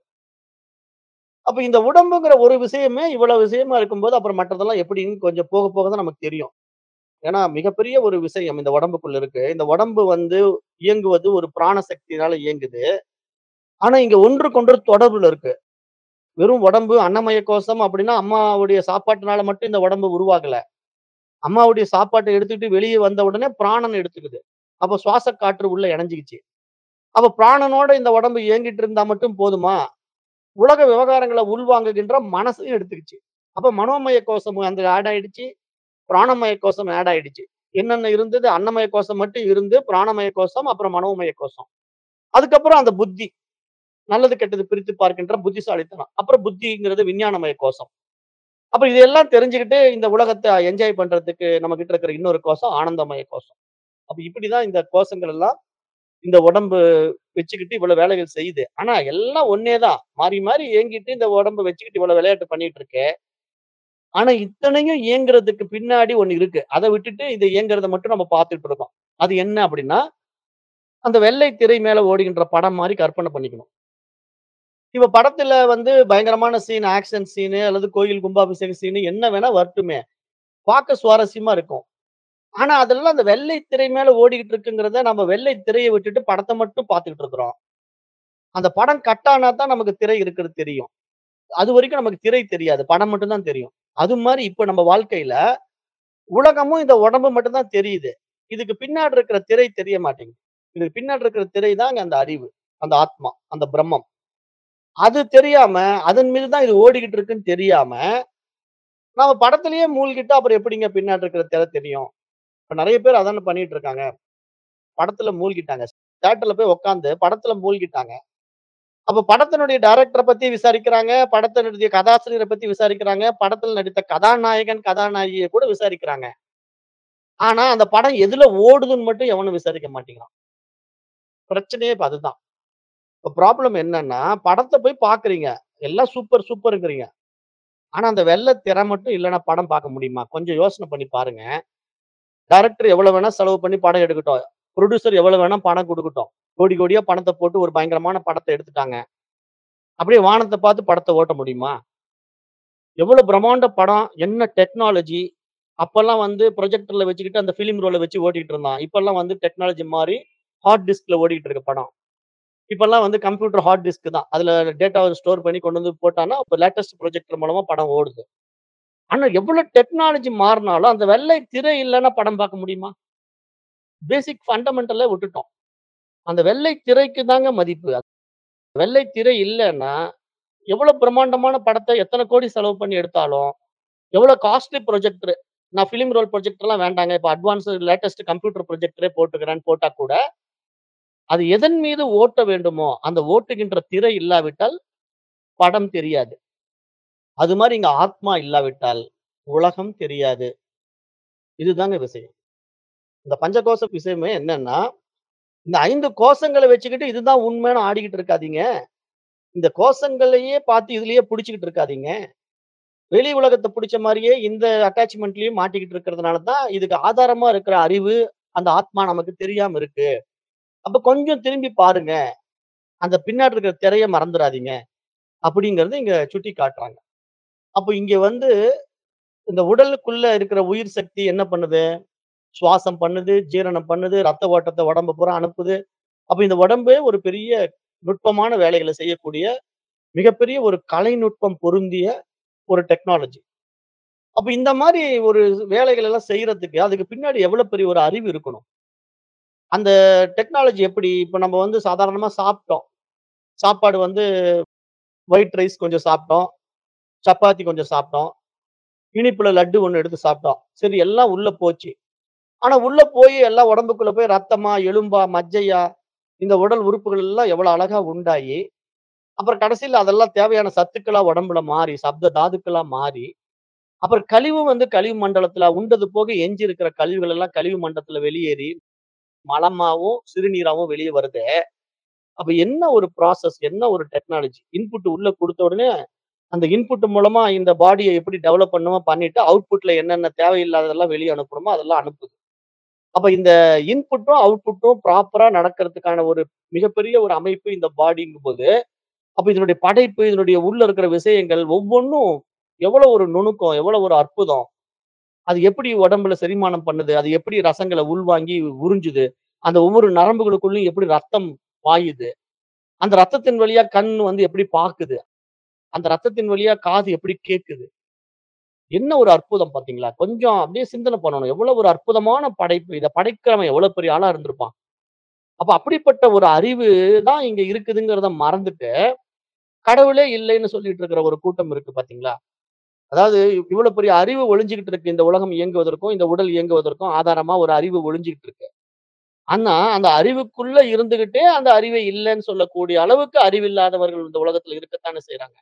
அப்ப இந்த உடம்புங்கிற ஒரு விஷயமே இவ்வளவு விஷயமா இருக்கும்போது, அப்புறம் மற்றதெல்லாம் எப்படின்னு கொஞ்சம் போக போக தான் நமக்கு தெரியும். ஏன்னா மிகப்பெரிய ஒரு விஷயம் இந்த உடம்புக்குள்ள இருக்கு. இந்த உடம்பு வந்து இயங்குவது ஒரு பிராண சக்தியினால இயங்குது. ஆனா இங்க ஒன்றுக்கொன்று தொடர்புல இருக்கு. வெறும் உடம்பு அன்னமய கோஷம் அப்படின்னா, அம்மாவுடைய சாப்பாட்டுனால மட்டும் இந்த உடம்பு உருவாகல. அம்மாவுடைய சாப்பாட்ட எடுத்துக்கிட்டு வெளிய வந்த உடனே பிராணன் எடுத்துக்குது. அப்ப சுவாச காற்று உள்ள இணைஞ்சுகிச்சு. அப்ப பிராணனோட இந்த உடம்பு இயங்கிட்டு இருந்தா மட்டும் போதுமா? உலக விவகாரங்கள உள்வாங்குகின்ற மனசையும் எடுத்துக்கிச்சு. அப்ப மனோமய கோஷம் அங்க ஆட் ஆயிடுச்சு. பிராணமய கோஷம் ஆட் ஆயிடுச்சு. என்னென்ன இருந்தது? அன்னமய கோஷம் மட்டும் இருந்து, பிராணமய கோஷம், அப்புறம் மனோமய கோஷம். அதுக்கப்புறம் அந்த புத்தி. நல்லது, கெட்டது பிரித்து பார்க்கின்ற புத்திசாலித்தனம். அப்புறம் புத்திங்கிறது விஞ்ஞானமய கோஷம். அப்ப இதெல்லாம் தெரிஞ்சுக்கிட்டு இந்த உலகத்த என்ஜாய் பண்றதுக்கு நம்மகிட்ட இருக்கிற இன்னொரு கோஷம் ஆனந்தமய கோஷம். அப்ப இப்படிதான் இந்த கோஷங்கள் எல்லாம் இந்த உடம்பு வச்சுக்கிட்டு இவ்வளவு வேலைகள் செய்யுது. ஆனா எல்லாம் ஒண்ணே தான். மாறி மாறி இயங்கிட்டு இந்த உடம்ப வச்சுக்கிட்டு இவ்வளவு விளையாட்டு பண்ணிட்டு இருக்கு. ஆனா இத்தனையும் இயங்குறதுக்கு பின்னாடி ஒண்ணு இருக்கு. அத விட்டுட்டு இது இயங்குறத மட்டும் நம்ம பார்த்துட்டு இருக்கோம். அது என்ன அப்படின்னா, அந்த வெள்ளை திரை மேல ஓடுகின்ற படம் மாரி கற்பனை பண்ணிக்கணும். இப்ப படத்துல வந்து பயங்கரமான சீன், ஆக்ஷன் சீனு அல்லது கோயில் கும்பாபிஷேக சீனு என்ன வேணா வரட்டுமே. பார்க்க சுவாரஸ்யமா இருக்கும். ஆனா அதெல்லாம் அந்த வெள்ளை திரை மேல ஓடிக்கிட்டு இருக்குங்கிறத நம்ம வெள்ளை திரைய விட்டுட்டு படத்த மட்டும் பார்த்துக்கிட்டு இருக்கிறோம். அந்த படம் கட் ஆனா தான் நமக்கு திரை இருக்கிறது தெரியும். அதுவரைக்கும் நமக்கு திரை தெரியாது. படம் மட்டும் தான் தெரியும். அது மாரி இப்ப நம்ம வாழ்க்கையில, உலகமும் இந்த உடம்பு மட்டும் தான் தெரியுது. இதுக்கு பின்னாடி இருக்கிற திரை தெரிய மாட்டேங்குது. இதுக்கு பின்னாடி இருக்கிற திரை தாங்க அந்த அறிவு, அந்த ஆத்மா, அந்த பிரம்மம். அது தெரியாம, அதன் மீது தான் இது ஓடிக்கிட்டு இருக்குன்னு தெரியாம, நாம படத்திலேயே மூழ்கிட்டா அப்புறம் எப்படிங்க பின்னாடி இருக்கிற திரை தெரியும்? இப்ப நெறைய பேர் அதானே பண்ணிட்டு இருக்காங்க. படத்துல மூழ்கிட்டாங்க. தியேட்டர்ல போய் உட்கார்ந்து படத்துல மூழ்கிட்டாங்க. அப்ப படத்தினுடைய டைரக்டர பத்தி விசாரிக்கிறாங்க. படத்தினுடைய கதாசிரியர பத்தி விசாரிக்கிறாங்க. படத்துல நடித்த கதாநாயகன், கதாநாயகிய கூட விசாரிக்கிறாங்க. ஆனா, அந்த படம் எதுல ஓடுதுன்னு மட்டும் எவனும் விசாரிக்க மாட்டேங்கிறான். பிரச்சனையே இப்ப அதுதான். இப்ப ப்ராப்ளம் என்னன்னா, படத்த போய் பார்க்குறீங்க. எல்லாம் சூப்பர் சூப்பர்ங்கிறீங்க. ஆனா, அந்த வெள்ள திரை மட்டும் இல்லன்னா படம் பார்க்க முடியுமா? கொஞ்சம் யோசனை பண்ணி பாருங்க. டைரக்டர் எவ்வளவு வேணா செலவு பண்ணி படம் எடுக்கட்டும். புரொடியூசர் எவ்வளவு வேணா பணம் குடுக்கட்டும். கோடி கோடியா பணத்த போட்டு ஒரு பயங்கரமான படத்த எடுத்துட்டாங்க. அப்படியே வானத்த பார்த்து படத்த ஓட்ட முடியுமா? எவ்வளவு பிரம்மாண்ட படம், என்ன டெக்னாலஜி. அப்பல்லாம் வந்து ப்ரொஜெக்டர்ல வச்சுக்கிட்டு அந்த ஃபிலிம் ரோல வச்சு ஓட்டிட்டு இருந்தான். இப்பல்லாம் வந்து டெக்னாலஜி மாறி ஹார்ட் டிஸ்க்ல ஓடிட்டு இருக்கு படம். இப்பல்லாம் வந்து கம்ப்யூட்டர் ஹார்ட் டிஸ்க் தான். அதுல டேட்டாவ ஸ்டோர் பண்ணி கொண்டு வந்து போட்டான்னா, இப்ப லேட்டஸ்ட் ப்ரொஜெக்டர் மூலமா படம் ஓடுது. ஆனா, எவ்வளவு டெக்னாலஜி மாறுனாலும் அந்த வெள்ளை திரை இல்லன்னா படம் பார்க்க முடியுமா? பேசிக் ஃபண்டமெண்டல விட்டுட்டோம். அந்த வெள்ளை திரைக்கு தாங்க மதிப்பு. வெள்ளை திரை இல்லன்னா, எவ்வளவு பிரம்மாண்டமான படத்த எத்தன கோடி செலவு பண்ணி எடுத்தாலும், எவ்வளவு காஸ்ட்லி ப்ரொஜெக்டர் நான் ஃபிலிம் ரோல் ப்ரொஜெக்டர்லாம் வேண்டாங்க. இப்ப அட்வான்ஸ் லேட்டஸ்ட் கம்ப்யூட்டர் ப்ரொஜெக்டரே போட்டுக்கிறேன்னு போட்டா கூட, அது எதன் மீது ஓட்ட வேண்டுமோ, அந்த ஓட்டுகின்ற திரை இல்லாவிட்டால் படம் தெரியாது. அது மாரி இங்க ஆத்மா இல்லாவிட்டால் உலகம் தெரியாது. இதுதாங்க விஷயம். இந்த பஞ்சகோச விஷயமே என்னன்னா, இந்த 5 கோசங்கள வச்சுக்கிட்டு இதுதான் உண்மைன்னு ஆடிக்கிட்டு இருக்காதீங்க. இந்த கோசங்களையே பார்த்து இதுலயே புடிச்சுக்கிட்டு இருக்காதீங்க. வெளி உலகத்த புடிச்ச மாரியே இந்த அட்டாச்மென்ட்லயும் மாட்டிக்கிட்டு இருக்கிறதுனால தான், இதுக்கு ஆதாரமா இருக்கிற அறிவு, அந்த ஆத்மா நமக்கு தெரியாம இருக்கு. அப்ப கொஞ்சம் திரும்பி பாருங்க. அந்த பின்னாடி இருக்கிற திரைய மறந்துறாதீங்க. அப்படிங்கிறத இங்க சுட்டி காட்டுறாங்க. அப்ப இங்க வந்து இந்த உடலுக்குள்ள இருக்கிற உயிர் சக்தி என்ன பண்ணுது? சுவாசம் பண்ணுது, ஜீரணம் பண்ணுது, ரத்த ஓட்டத்த உடம்பு பூரா அனுப்புது. அப்ப இந்த உடம்பே ஒரு பெரிய நுட்பமான வேலைகள செய்யக்கூடிய, மிகப்பெரிய ஒரு கலைநுட்பம் பொருந்திய ஒரு டெக்னாலஜி. அப்ப இந்த மாரி ஒரு வேலைகள் எல்லாம் செய்றதுக்கு, அதுக்கு பின்னாடி எவ்வளவு பெரிய ஒரு அறிவு இருக்கணும். அந்த டெக்னாலஜி எப்படி? இப்ப நம்ம வந்து சாதாரணமா சாப்பிட்டோம். சாப்பாடு வந்து ஒயிட் ரைஸ் கொஞ்சம் சாப்பிட்டோம். சப்பாத்தி கொஞ்சம் சாப்பிட்டோம். இனிப்புல லட்டு ஒண்ணு எடுத்து சாப்பிட்டோம். சரி எல்லாம் உள்ள போச்சு. ஆனா உள்ள போய் எல்லாம் உடம்புக்குள்ள போய் ரத்தமா, எலும்பா, மஜ்ஜையா, இந்த உடல் உறுப்புகள் எல்லாம் எவ்வளவு அழகா உண்டாயி, அப்புறம் கடைசியில அதெல்லாம் தேவையான சத்துக்களா உடம்புல மாறி, சப்த தாதுக்களா மாறி, அப்புறம் கழிவு வந்து கழிவு மண்டலத்துல உண்டது போக எஞ்சி இருக்கிற கழிவுகள் எல்லாம் கழிவு மண்டலத்துல வெளியேறி, மலமாவும், சிறுநீராவும் வெளிய வருதே. அப்ப என்ன ஒரு ப்ராசஸ், என்ன ஒரு டெக்னாலஜி. இன்புட் உள்ள குடுத்த உடனே, அந்த இன்புட் மூலமா இந்த பாடிய எப்படி டெவலப் பண்ணுமோ பண்ணிட்டு, அவுட்புட்ல என்னென்ன தேவையில்லாததெல்லாம் வெளிய அனுப்பணுமோ அதெல்லாம் அனுப்புது. அப்ப இந்த இன்புட்டும், அவுட்புட்டும் ப்ராப்பரா நடக்கிறதுக்கான ஒரு மிகப்பெரிய ஒரு அமைப்பு இந்த பாடிங்கும்போது, அப்ப இதனுடைய படைப்பு, இதனுடைய உள்ள இருக்கிற விஷயங்கள் ஒவ்வொன்னும் எவ்வளவு ஒரு நுணுக்கம், எவ்வளவு ஒரு அற்புதம். அது எப்படி உடம்புல செரிமானம் பண்ணுது, அது எப்படி ரசங்கள உள்வாங்கி உறிஞ்சுது, அந்த ஒவ்வொரு நரம்புகளுக்குள்ளயும் எப்படி ரத்தம் பாயுது, அந்த ரத்தத்தின் வழியா கண் வந்து எப்படி பாக்குது, அந்த ரத்தத்தின் வழியா காது எப்படி கேட்குது. என்ன ஒரு அற்புதம் பார்த்தீங்களா? கொஞ்சம் அப்படியே சிந்தனை பண்ணணும். எவ்வளவு ஒரு அற்புதமான படைப்பு. இத படைக்கிறவன் எவ்வளவு பெரிய ஆளா இருந்திருப்பான். அப்ப அப்படிப்பட்ட ஒரு அறிவு தான் இங்க இருக்குதுங்கிறத மறந்துட்டு, கடவுளே இல்லைன்னு சொல்லிட்டு இருக்கிற ஒரு கூட்டம் இருக்கு பார்த்தீங்களா? அதாவது இவ்வளவு பெரிய அறிவு ஒளிஞ்சுகிட்டு இருக்கு. இந்த உலகம் இயங்குவதற்கும், இந்த உடல் இயங்குவதற்கும் ஆதாரமா ஒரு அறிவு ஒளிஞ்சுகிட்டு இருக்கு. ஆனா, அந்த அறிவுக்குள்ள இருந்துகிட்டே அந்த அறிவே இல்லன்னு சொல்லக்கூடிய அளவுக்கு அறிவில்லாதவர்கள் இந்த உலகத்துல இருக்கத்தானே செய்றாங்க.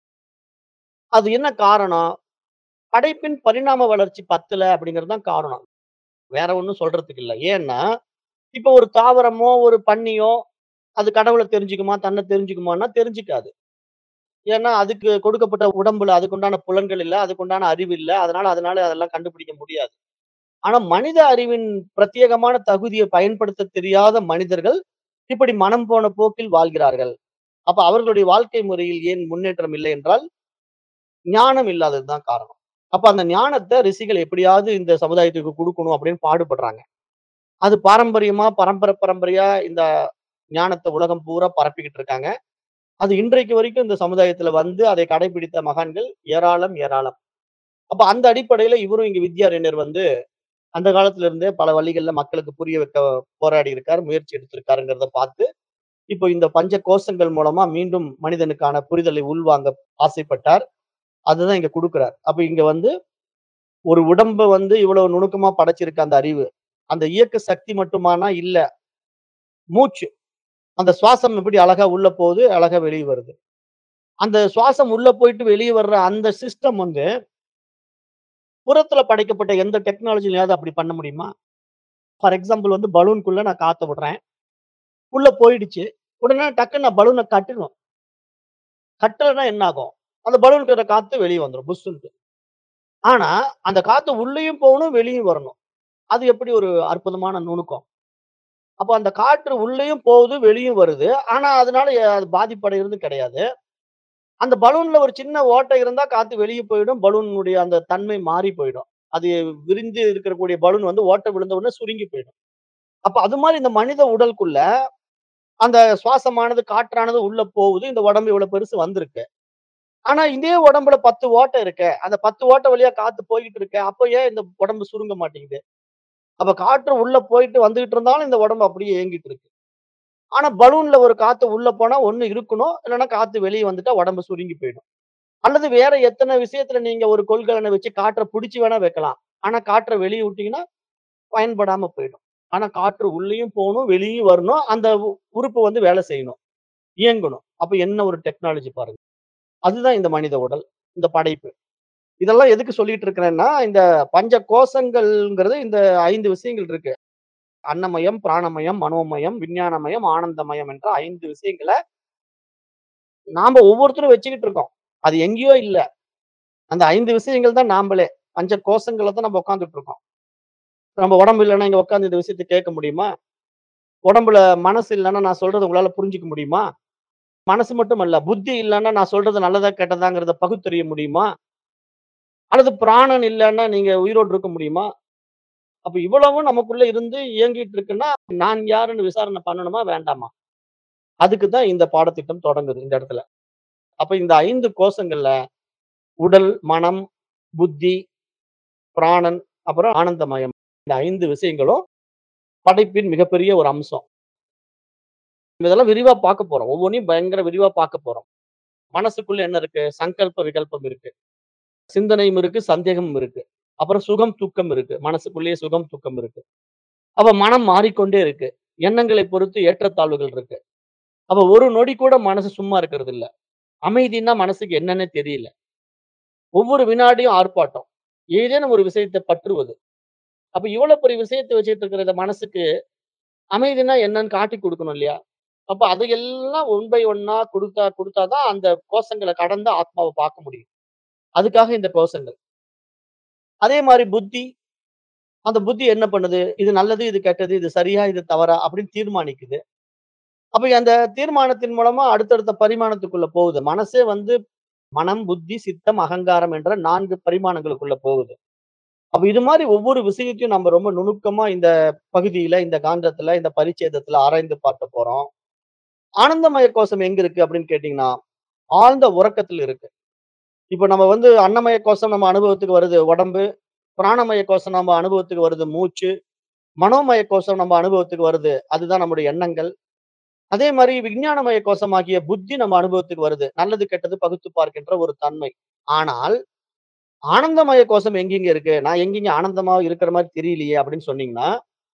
அது என்ன காரணம்? படைப்பின் பரிணாம வளர்ச்சி பத்தல அப்படிங்கிறது தான் காரணம். வேற ஒண்ணும் சொல்றதுக்கு இல்ல. ஏன்னா, இப்ப ஒரு தாவரமோ, ஒரு பன்னியோ, அது கடவுள தெரிஞ்சுக்குமா? தன்ன தெரிஞ்சுக்குமான்னா தெரிஞ்சுக்காது. ஏன்னா, அதுக்கு கொடுக்கப்பட்ட உடம்புல அதுக்குண்டான புலன்கள் இல்ல. அதுக்குண்டான அறிவு இல்ல. அதனால அதனால அதெல்லாம் கண்டுபிடிக்க முடியாது. ஆனா, மனித அறிவின் பிரத்யேகமான தகுதிய பயன்படுத்த தெரியாத மனிதர்கள், இப்படி மனம் போன போக்கில் வாழ்கிறார்கள். அப்ப அவர்களுடைய வாழ்க்கை முறையில் ஏன் முன்னேற்றம் இல்லை என்றால், ஞானம் இல்லாதது தான் காரணம். அப்ப அந்த ஞானத்த ரிஷிகள் எப்படியாவது இந்த சமுதாயத்துக்கு குடுக்கணும் அப்படின்னு பாடுபடுறாங்க. அது பாரம்பரியமா, பரம்பரை பரம்பரையா இந்த ஞானத்த உலகம் பூரா பரப்பிக்கிட்டு இருக்காங்க. அது இன்றைக்கு வரைக்கும் இந்த சமுதாயத்துல வந்து அதை கடைபிடித்த மகான்கள் ஏராளம், ஏராளம். அப்ப அந்த அடிப்படையில இவரும் இங்க வித்யாரண்யர் வந்து அந்த காலத்துல இருந்தே பல வழிகள்ல மக்களுக்கு புரிய வைக்க போராடி இருக்காரு, முயற்சி எடுத்திருக்காருங்கிறத பார்த்து, இப்போ இந்த பஞ்ச கோஷங்கள் மூலமா மீண்டும் மனிதனுக்கான புரிதலை உள்வாங்க ஆசைப்பட்டார். அதுதான் இங்க குடுக்குறார். அப்ப இங்க வந்து ஒரு உடம்ப வந்து இவ்வளவு நுணுக்கமா படைச்சிருக்கு அந்த அறிவு. அந்த இயக்க சக்தி மட்டுமானா இல்ல. மூச்சு. அந்த சுவாசம் எப்படி அழகா உள்ள போகுது, அழகா வெளிய வருது. அந்த சுவாசம் உள்ள போயிட்டு வெளிய வர்ற அந்த சிஸ்டம் வந்து புறத்துல படைக்கப்பட்ட எந்த டெக்னாலஜிலயாவது அப்படி பண்ண முடியுமா? ஃபார் எக்ஸாம்பிள் வந்து பலூன்க்குள்ள நான் காத்த விடுறேன். உள்ள போயிடுச்சு. உடனே டக்குன்னு நான் பலூன கட்டணும். கட்டலன்னா என்ன ஆகும்? அந்த பலூன்க்கு இருக்கிற காத்து வெளிய வந்துரும் புஸ்ஸுன்ட்டு. ஆனா, அந்த காத்து உள்ளயும் போகணும், வெளியும் வரணும். அது எப்படி ஒரு அற்புதமான நுணுக்கம். அப்ப அந்த காற்று உள்ளயும் போகுது, வெளியும் வருது. ஆனா, அதனால எ அது பாதிப்படையறது கிடையாது. அந்த பலூன்ல ஒரு சின்ன ஓட்டை இருந்தா காத்து வெளிய போயிடும். பலூனுடைய அந்த தன்மை மாறி போயிடும். அது விரிந்து இருக்கக்கூடிய பலூன் வந்து ஓட்டை விழுந்த உடனே சுருங்கி போயிடும். அப்ப அது மாரி இந்த மனித உடலுக்குள்ள அந்த சுவாசமானது, காற்றானது உள்ள போகுது. இந்த உடம்பு இவ்வளவு பெருசு வந்திருக்கு. ஆனா, இதே உடம்புல 10 ஓட்டை இருக்கே. அந்த 10 ஓட்டை வழியா காத்து போய்க்கிட்டு இருக்கே. அப்ப ஏன் இந்த உடம்பு சுருங்க மாட்டேங்குது? அப்ப காற்று உள்ள போயிட்டு வந்துகிட்டு இருந்தாலும் இந்த உடம்பு அப்படியே இயங்கிட்டு இருக்கு. ஆனா, பலூன்ல ஒரு காத்து உள்ள போனா ஒண்ணு இருக்கணும். இல்லன்னா காத்து வெளிய வந்துட்டா உடம்பு சுருங்கி போயிடும். அல்லது வேற எத்தன விஷயத்துல நீங்க ஒரு கொள்கலன வச்சு காற்ற புடிச்சு வேணா வைக்கலாம். ஆனா, காற்ற வெளிய விட்டீங்கன்னா பயன்படாம போயிடும். ஆனா, காற்று உள்ளயும் போணும், வெளியும் வரணும். அந்த உ உறுப்பு வந்து வேலை செய்யணும். இயங்கணும். அப்ப என்ன ஒரு டெக்னாலஜி பாருங்க. அதுதான் இந்த மனித உடல். இந்த படைப்பு. இதெல்லாம் எதுக்கு சொல்லிட்டு இருக்கிறேன்னா, இந்த பஞ்ச கோஷங்கள்ங்கிறது இந்த 5 விஷயங்கள் இருக்கு. அன்னமயம், பிராணமயம், மனோமயம், விஞ்ஞானமயம், ஆனந்தமயம் என்ற 5 விஷயங்கள நாம ஒவ்வொருத்தரும் வச்சுக்கிட்டு இருக்கோம். அது எங்கேயோ இல்ல. அந்த 5 விஷயங்கள் தான் நாம்பளே. பஞ்ச கோஷங்கள்ல தான் நம்ம உட்கார்ந்துட்டு இருக்கோம். நம்ம உடம்பு இல்லன்னா இங்க உட்கார்ந்து இந்த விஷயத்த கேட்க முடியுமா? உடம்புல மனசு இல்லன்னா நான் சொல்றத உங்களால புரிஞ்சுக்க முடியுமா? மனசு மட்டும் அல்ல. புத்தி இல்லன்னா நான் சொல்றது நல்லதா, கெட்டதாங்கிறத பகுத்தறிய முடியுமா? அல்லது பிராணன் இல்லன்னா நீங்க உயிரோடு இருக்க முடியுமா? அப்ப இவ்வளவும் நமக்குள்ள இருந்து இயங்கிட்டு இருக்குன்னா, நான் யாருன்னு விசாரணை பண்ணணுமா? வேண்டாமா? அதுக்கு தான் இந்த பாடத்திட்டம் தொடங்குது இந்த இடத்துல. அப்ப இந்த 5 கோஷங்கள்ல உடல், மனம், புத்தி, பிராணன், அப்புறம் ஆனந்தமயம். இந்த 5 விஷயங்களும் படைப்பின் மிகப்பெரிய ஒரு அம்சம். இதெல்லாம் விரிவா பார்க்க போறோம். ஒவ்வொன்னையும் பயங்கர விரிவா பார்க்க போறோம். மனசுக்குள்ள என்ன இருக்கு? சங்கல்ப, விகல்பம் இருக்கு. சிந்தனையும் இருக்கு, சந்தேகமும் இருக்கு. அப்புறம் சுகம், துக்கம் இருக்கு. மனசுக்குள்ளேயே சுகம், துக்கம் இருக்கு. அப்ப மனம் மாறிக்கொண்டே இருக்கு. எண்ணங்களை பொறுத்து ஏற்றத்தாழ்வுகள் இருக்கு. அப்ப ஒரு நொடி கூட மனசு சும்மா இருக்கிறது இல்ல. அமைதின்னா மனசுக்கு என்னன்னே தெரியல. ஒவ்வொரு வினாடியும் ஆர்ப்பாட்டம். ஏதேனும் ஒரு விஷயத்த பற்றுவது. அப்ப இவ்வளவு பெரிய விஷயத்த வச்சுட்டு இருக்கிற இந்த மனசுக்கு அமைதின்னா என்னன்னு காட்டிக் குடுக்கணும் இல்லையா? அப்ப அதையெல்லாம் ஒன் பை ஒன்னா குடுத்தா குடுத்தா தான் அந்த கோஷங்கள கடந்து ஆத்மாவ பார்க்க முடியும். அதுக்காக இந்த கோஷங்கள். அதே மாரி புத்தி, அந்த புத்தி என்ன பண்ணுது? இது நல்லது, இது கெட்டது, இது சரியா, இது தவறா அப்படின்னு தீர்மானிக்குது. அப்ப அந்த தீர்மானத்தின் மூலமா அடுத்தடுத்த பரிமாணத்துக்குள்ள போகுது. மனசே வந்து மனம், புத்தி, சித்தம், அகங்காரம் என்ற 4 பரிமாணங்களுக்குள்ள போகுது. அப்ப இது மாரி ஒவ்வொரு விஷயத்தையும் நம்ம ரொம்ப நுணுக்கமா இந்த பகுதியில, இந்த காண்டத்துல, இந்த பரிச்சேதத்துல ஆராய்ந்து பார்க்க போறோம். ஆனந்தமய கோஷம் எங்க இருக்கு அப்படின்னு கேட்டீங்கன்னா, ஆழ்ந்த உறக்கத்துல இருக்கு. இப்ப நம்ம வந்து அன்னமய கோஷம் நம்ம அனுபவத்துக்கு வருது உடம்பு. பிராணமய கோஷம் நம்ம அனுபவத்துக்கு வருது மூச்சு. மனோமய கோஷம் நம்ம அனுபவத்துக்கு வருது. அதுதான் நம்முடைய எண்ணங்கள். அதே மாரி விஞ்ஞானமய கோஷமாகிய புத்தி நம்ம அனுபவத்துக்கு வருது. நல்லது, கெட்டது பகுத்து பார்க்கின்ற ஒரு தன்மை. ஆனால், ஆனந்தமய கோஷம் எங்கெங்க இருக்கு? நான் எங்கேங்க ஆனந்தமா இருக்கிற மாரி தெரியலையே அப்படின்னு சொன்னீங்கன்னா,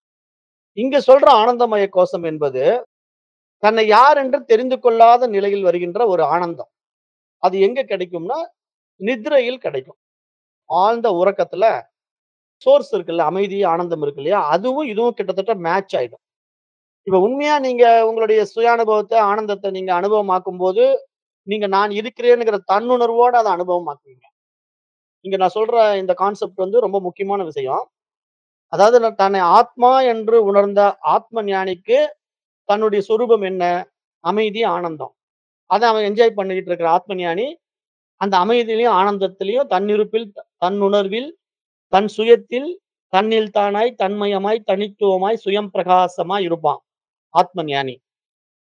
இங்க சொல்ற ஆனந்தமய கோஷம் என்பது, தன்னை யார் என்று தெரிந்து கொள்ளாத நிலையில் வருகின்ற ஒரு ஆனந்தம். அது எங்க கிடைக்கும்னா, நித்ரையில் கிடைக்கும். ஆழ்ந்த உறக்கத்துல சோர்ஸ் இருக்குல்ல, அமைதி, ஆனந்தம் இருக்கு இல்லையா? அதுவும் இதுவும் கிட்டத்தட்ட மேட்ச் ஆயிடும். இப்ப உண்மையா நீங்க உங்களுடைய சுய அனுபவத்த, ஆனந்தத்த நீங்க அனுபவமாக்கும்போது, நீங்க நான் இருக்கிறேன்ங்கிற தன்னுணர்வோட அத அனுபவமாக்குவீங்க. இங்க நான் சொல்ற இந்த கான்செப்ட் வந்து ரொம்ப முக்கியமான விஷயம். அதாவது நான் தன்னை ஆத்மா என்று உணர்ந்த ஆத்ம ஞானிக்கு தன்னுடைய சொரூபம் என்ன? அமைதி, ஆனந்தம். அத அவன் என்ஜாய் பண்ணிக்கிட்டு இருக்கிற ஆத்ம ஞானி, அந்த அமைதியிலயும், ஆனந்தத்திலயும், தன்னிருப்பில், தன்னுணர்வில், தன் சுயத்தில், தன்னில் தானாய், தன்மயமாய், தனித்துவமாய், சுயம் பிரகாசமாய் இருப்பான். ஆத்ம ஞானி.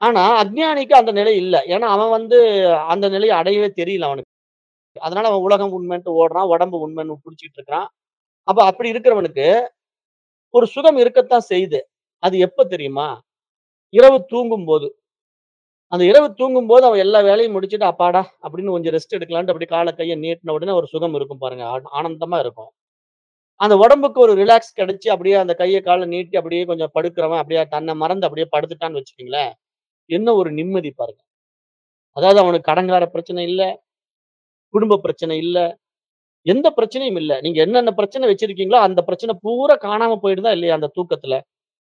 ஆனா, அஞ்ஞானிக்கு அந்த நிலை இல்ல. ஏன்னா, அவன் வந்து அந்த நிலைய அடையவே தெரியல அவனுக்கு. அதனால அவன் உலகம் உண்மைன்ட்டு ஓடுறான். உடம்பு உண்மைன்னு புடிச்சுக்கிட்டு இருக்கிறான். அப்ப அப்படி இருக்கிறவனுக்கு, ஒரு சுகம் இருக்கத்தான் செய்யுது. அது எப்ப தெரியுமா? இரவு தூங்கும்போது. அந்த இரவு தூங்கும்போது அவன் எல்லா வேலையும் முடிச்சுட்டு, அப்பாடா! அப்படின்னு கொஞ்சம் ரெஸ்ட் எடுக்கலான்ட்டு அப்படி கால கைய நீட்டுன உடனே ஒரு சுகம் இருக்கும் பாருங்க. ஆ ஆனந்தமா இருக்கும். அந்த உடம்புக்கு ஒரு ரிலாக்ஸ் கிடைச்சு, அப்படியே அந்த கைய கால நீட்டி அப்படியே கொஞ்சம் படுக்கிறவன், அப்படியே தன்ன மறந்து அப்படியே படுத்துட்டான்னு வச்சுக்கங்களேன், என்ன ஒரு நிம்மதி பாருங்க. அதாவது அவனுக்கு கடன்கார பிரச்சனை இல்ல, குடும்ப பிரச்சனை இல்ல, எந்த பிரச்சனையும் இல்ல. நீங்க என்னென்ன பிரச்சனை வச்சிருக்கீங்களோ, அந்த பிரச்சனை பூரா காணாம போயிடுதா இல்லையா அந்த தூக்கத்துல?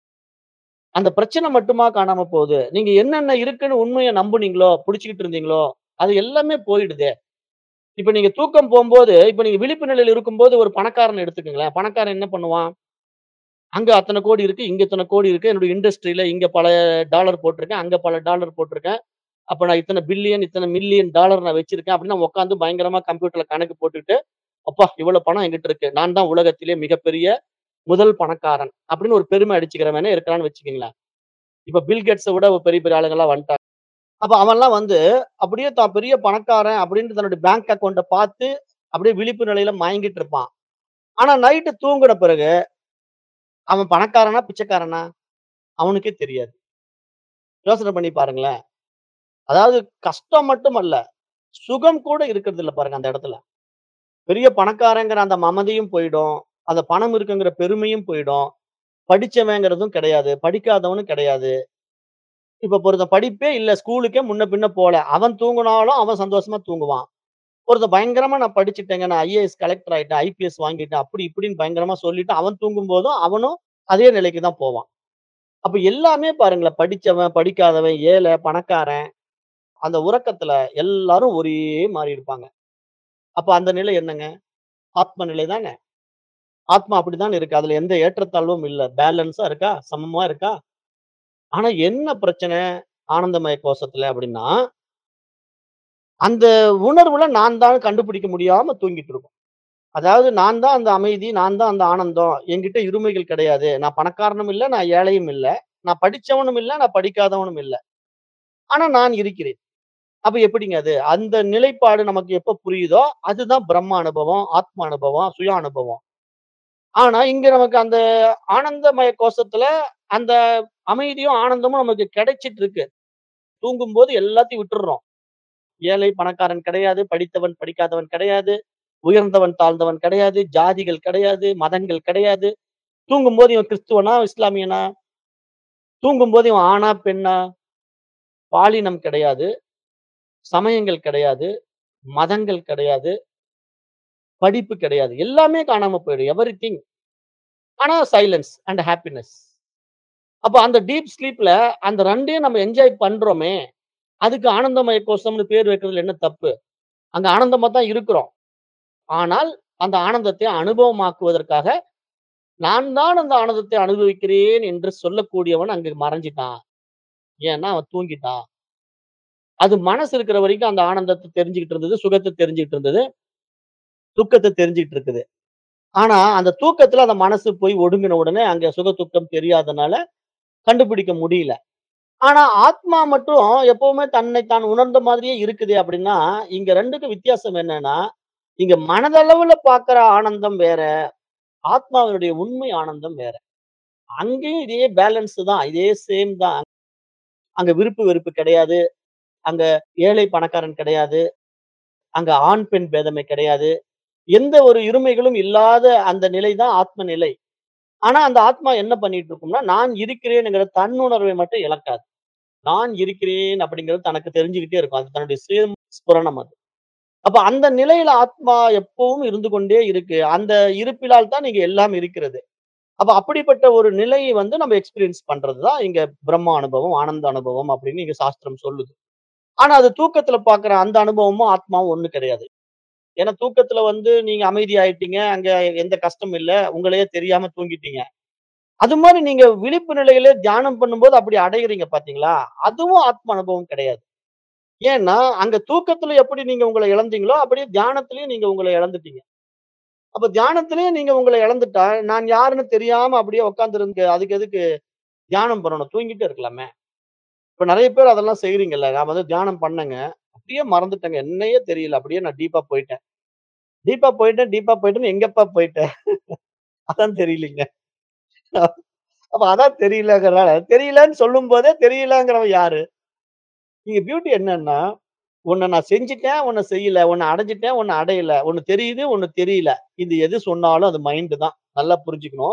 அந்த பிரச்சனை மட்டுமா காணாம போகுது. நீங்க என்னென்ன இருக்குன்னு உண்மைய நம்புனீங்களோ, புடிச்சுக்கிட்டு இருந்தீங்களோ, அது எல்லாமே போயிடுதே. இப்ப நீங்க தூக்கம் போம்போது, இப்ப நீங்க விழிப்பு நிலையில இருக்கும்போது ஒரு பணக்காரன எடுத்துக்கங்களேன். பணக்காரன் என்ன பண்ணுவான்? அங்க அத்தன கோடி இருக்கு, இங்க இத்தன கோடி இருக்கு. என்னுடைய இண்டஸ்ட்ரியில இங்க பல டாலர் போட்டிருக்கேன், அங்க பல டாலர் போட்டிருக்கேன். அப்ப நான் இத்தன பில்லியன், இத்தன மில்லியன் டாலர் நான் வச்சிருக்கேன் அப்படின்னு அவன் உட்கார்ந்து பயங்கரமா கம்ப்யூட்டர்ல கணக்கு போட்டுட்டு, அப்பா! இவ்வளவு பணம் என்கிட்ட இருக்கு. நான் தான் உலகத்திலே மிகப்பெரிய முதல் பணக்காரன். அப்படின்னு ஒரு பெருமை அடிச்சுக்கிறவனே இருக்கிறான்னு வச்சுக்கங்களேன். இப்ப பில் கேட்ஸ விட பெரிய பெரிய ஆளுங்கலாம் வந்துட்டாங்க. அப்ப அவன்லாம் வந்து அப்படியே தான் பெரிய பணக்காரன் அப்படின்னு தன்னுடைய பேங்க் அக்கவுண்ட்ட பார்த்து, அப்படியே விழிப்பு நிலையில மயங்கிட்டு இருப்பான். ஆனா நைட்டு தூங்குன பிறகு, அவன் பணக்காரனா? பிச்சைக்காரனா? அவனுக்கே தெரியாது. யோசனை பண்ணி பாருங்களேன். அதாவது கஷ்டம் மட்டுமல்ல, சுகம் கூட இருக்கிறது இல்ல பாருங்க அந்த இடத்துல. பெரிய பணக்காரங்கிற அந்த மமதையும் போயிடும். அந்த பணம் இருக்குங்கிற பெருமையும் போயிடும். படிச்சவங்கிறதும் கிடையாது. படிக்காதவனும் கிடையாது. இப்ப ஒருத்தன் படிப்பே இல்ல. ஸ்கூலுக்கே முன்ன பின்ன போல. அவன் தூங்குனாலும் அவன் சந்தோஷமா தூங்குவான். ஒருத்தன் பயங்கரமா நான் படிச்சுட்டேங்க. நான் ஐஏஎஸ் கலெக்டர் ஆயிட்டேன். ஐபிஎஸ் வாங்கிட்டேன். அப்படி இப்படின்னு பயங்கரமா சொல்லிட்டு அவன் தூங்கும்போதும் அவனும் அதே நிலைக்கு தான் போவான். அப்ப எல்லாமே பாருங்களேன். படிச்சவன், படிக்காதவன், ஏழை, பணக்காரன், அந்த உறக்கத்துல எல்லாரும் ஒரே மாரி இருப்பாங்க. அப்ப அந்த நிலை என்னங்க? ஆத்ம நிலை தானே. ஆத்மா அப்படித்தான் இருக்கு. அதுல எந்த ஏற்றத்தாழ்வும் இல்ல. பேலன்ஸா இருக்கா? சமமா இருக்கா? ஆனா என்ன பிரச்சனை? ஆனந்தமய கோஷத்துல அப்படின்னா அந்த உணர்வுல நான் தான் கண்டுபிடிக்க முடியாம தூங்கிட்டு இருக்கோம். அதாவது நான் தான் அந்த அமைதி, நான் தான் அந்த ஆனந்தம். என்கிட்ட இருமைகள் கிடையாது. நான் பணக்காரனும் இல்ல, நான் ஏழையும் இல்ல. நான் படிச்சவனும் இல்ல, நான் படிக்காதவனும் இல்ல. ஆனா நான் இருக்கிறேன். அப்ப எப்படிங்க அது? அந்த நிலைப்பாடு நமக்கு எப்ப புரியுதோ, அதுதான் பிரம்ம அனுபவம், ஆத்ம அனுபவம், சுய அனுபவம். ஆனா இங்க நமக்கு அந்த ஆனந்தமய கோஷத்துல அந்த அமைதியும், ஆனந்தமும் நமக்கு கிடைச்சிட்டு இருக்கு. தூங்கும்போது எல்லாத்தையும் விட்டுர்றோம். ஏழை, பணக்காரன் கிடையாது. படித்தவன், படிக்காதவன் கிடையாது. உயர்ந்தவன், தாழ்ந்தவன் கிடையாது. ஜாதிகள் கிடையாது. மதங்கள் கிடையாது. தூங்கும்போது இவன் கிறிஸ்துவனா? இஸ்லாமியனா? தூங்கும்போது இவன் ஆணா? பெண்ணா? பாலினம் கிடையாது. சமயங்கள் கிடையாது. மதங்கள் கிடையாது. படிப்பு கிடையாது. எல்லாமே காணாம போயிடும். எவரிதிங். ஆனா சைலன்ஸ் அண்ட் ஹேப்பினஸ். அப்ப அந்த டீப் ஸ்லீப்ல அந்த 2யும் நம்ம என்ஜாய் பண்றோமே, அதுக்கு ஆனந்தமய கோஷம்னு பேர் வைக்கிறதுல என்ன தப்பு? அங்க ஆனந்தமா தான் இருக்கிறோம். ஆனால் அந்த ஆனந்தத்தை அனுபவமாக்குவதற்காக, நான் தான் அந்த ஆனந்தத்தை அனுபவிக்கிறேன் என்று சொல்லக்கூடியவன் அங்கு மறைஞ்சிட்டான். ஏன்னா அவன் தூங்கிட்டான். அது மனசு இருக்கிற வரைக்கும் அந்த ஆனந்தத்த தெரிஞ்சுகிட்டு இருந்தது. சுகத்த தெரிஞ்சுகிட்டு இருந்தது. துக்கத்த தெரிஞ்சுகிட்டு இருக்குது. ஆனா அந்த தூக்கத்துல அந்த மனசு போய் ஒடுங்கின உடனே அங்க சுக, துக்கம் தெரியாதனால கண்டுபிடிக்க முடியல. ஆனா ஆத்மா மட்டும் எப்பவுமே தன்னை தான் உணர்ந்த மாதிரியே இருக்குதே அப்படின்னா, இங்க 2க்கும் வித்தியாசம் என்னன்னா, இங்க மனதளவுல பார்க்கிற ஆனந்தம் வேற. ஆத்மாவினுடைய உண்மை ஆனந்தம் வேற. அங்கேயும் இதே பேலன்ஸ் தான். இதே சேம் தான். அங்க விருப்பு, வெறுப்பு கிடையாது. அங்க ஏழை, பணக்காரன் கிடையாது. அங்க ஆண், பெண் பேதமை கிடையாது. எந்த ஒரு இருமைகளும் இல்லாத அந்த நிலை தான் ஆத்ம நிலை. ஆனா அந்த ஆத்மா என்ன பண்ணிட்டு இருக்கும்னா, நான் இருக்கிறேன்ங்கிற தன்னுணர்வை மட்டும் இழக்காது. நான் இருக்கிறேன் அப்படிங்கிறது தனக்கு தெரிஞ்சுகிட்டே இருக்கும். அது தன்னுடைய சுய ஸ்புரணம் அது. அப்ப அந்த நிலையில ஆத்மா எப்பவும் இருந்து கொண்டே இருக்கு. அந்த இருப்பிலால் தான் இங்க எல்லாம் இருக்கிறது. அப்ப அப்படிப்பட்ட ஒரு நிலையை வந்து நம்ம எக்ஸ்பீரியன்ஸ் பண்றது தான் இங்க பிரம்ம அனுபவம், ஆனந்த அனுபவம் அப்படின்னு இங்க சாஸ்திரம் சொல்லுது. ஆனா அது தூக்கத்துல பார்க்கிற அந்த அனுபவமும், ஆத்மாவும் ஒண்ணு கிடையாது. ஏன்னா தூக்கத்துல வந்து நீங்க அமைதி ஆயிட்டீங்க. அங்க எந்த கஷ்டமும் இல்ல. உங்களையே தெரியாம தூங்கிட்டீங்க. அது மாரி நீங்க விழிப்பு நிலையில தியானம் பண்ணும்போது அப்படி அடையறீங்க பார்த்தீங்களா? அதுவும் ஆத்ம அனுபவம் கிடையாது. ஏன்னா, அங்க தூக்கத்துல எப்படி நீங்க உங்கள இழந்தீங்களோ, அப்படியே தியானத்திலயும் நீங்க உங்கள இழந்துட்டீங்க. அப்ப தியானத்திலயும் நீங்க உங்கள இழந்துட்டா, நான் யாருன்னு தெரியாம அப்படியே உட்கார்ந்திருந்து அதுக்கு எதுக்கு தியானம் பண்ணணும்? தூங்கிட்டே இருக்கலாமே. இப்ப நெறைய பேர் அதெல்லாம் செய்றீங்கல்ல. நான் வந்து தியானம் பண்ணேங்க. அப்படியே மறந்துட்டேங்க. என்னையே தெரியல. அப்படியே நான் டீப்பா போயிட்டேன். டீப்பா போயிட்டேன், டீப்பா போயிட்டேன்னு எங்கப்பா போயிட்டேன்? அதான் தெரியலீங்க. அப்ப அதான் தெரியலங்கிறனால, தெரியலன்னு சொல்லும்போதே தெரியலங்கிறவன் யாரு? இங்க பியூட்டி என்னன்னா, ஒண்ண நான் செஞ்சுட்டேன், ஒண்ண செய்யல. ஒண்ண அடைஞ்சுட்டேன், ஒண்ண அடையல. ஒண்ணு தெரியுது, ஒண்ணு தெரியல. இது எது சொன்னாலும் அது மைண்ட் தான். நல்லா புரிஞ்சுக்கணும்.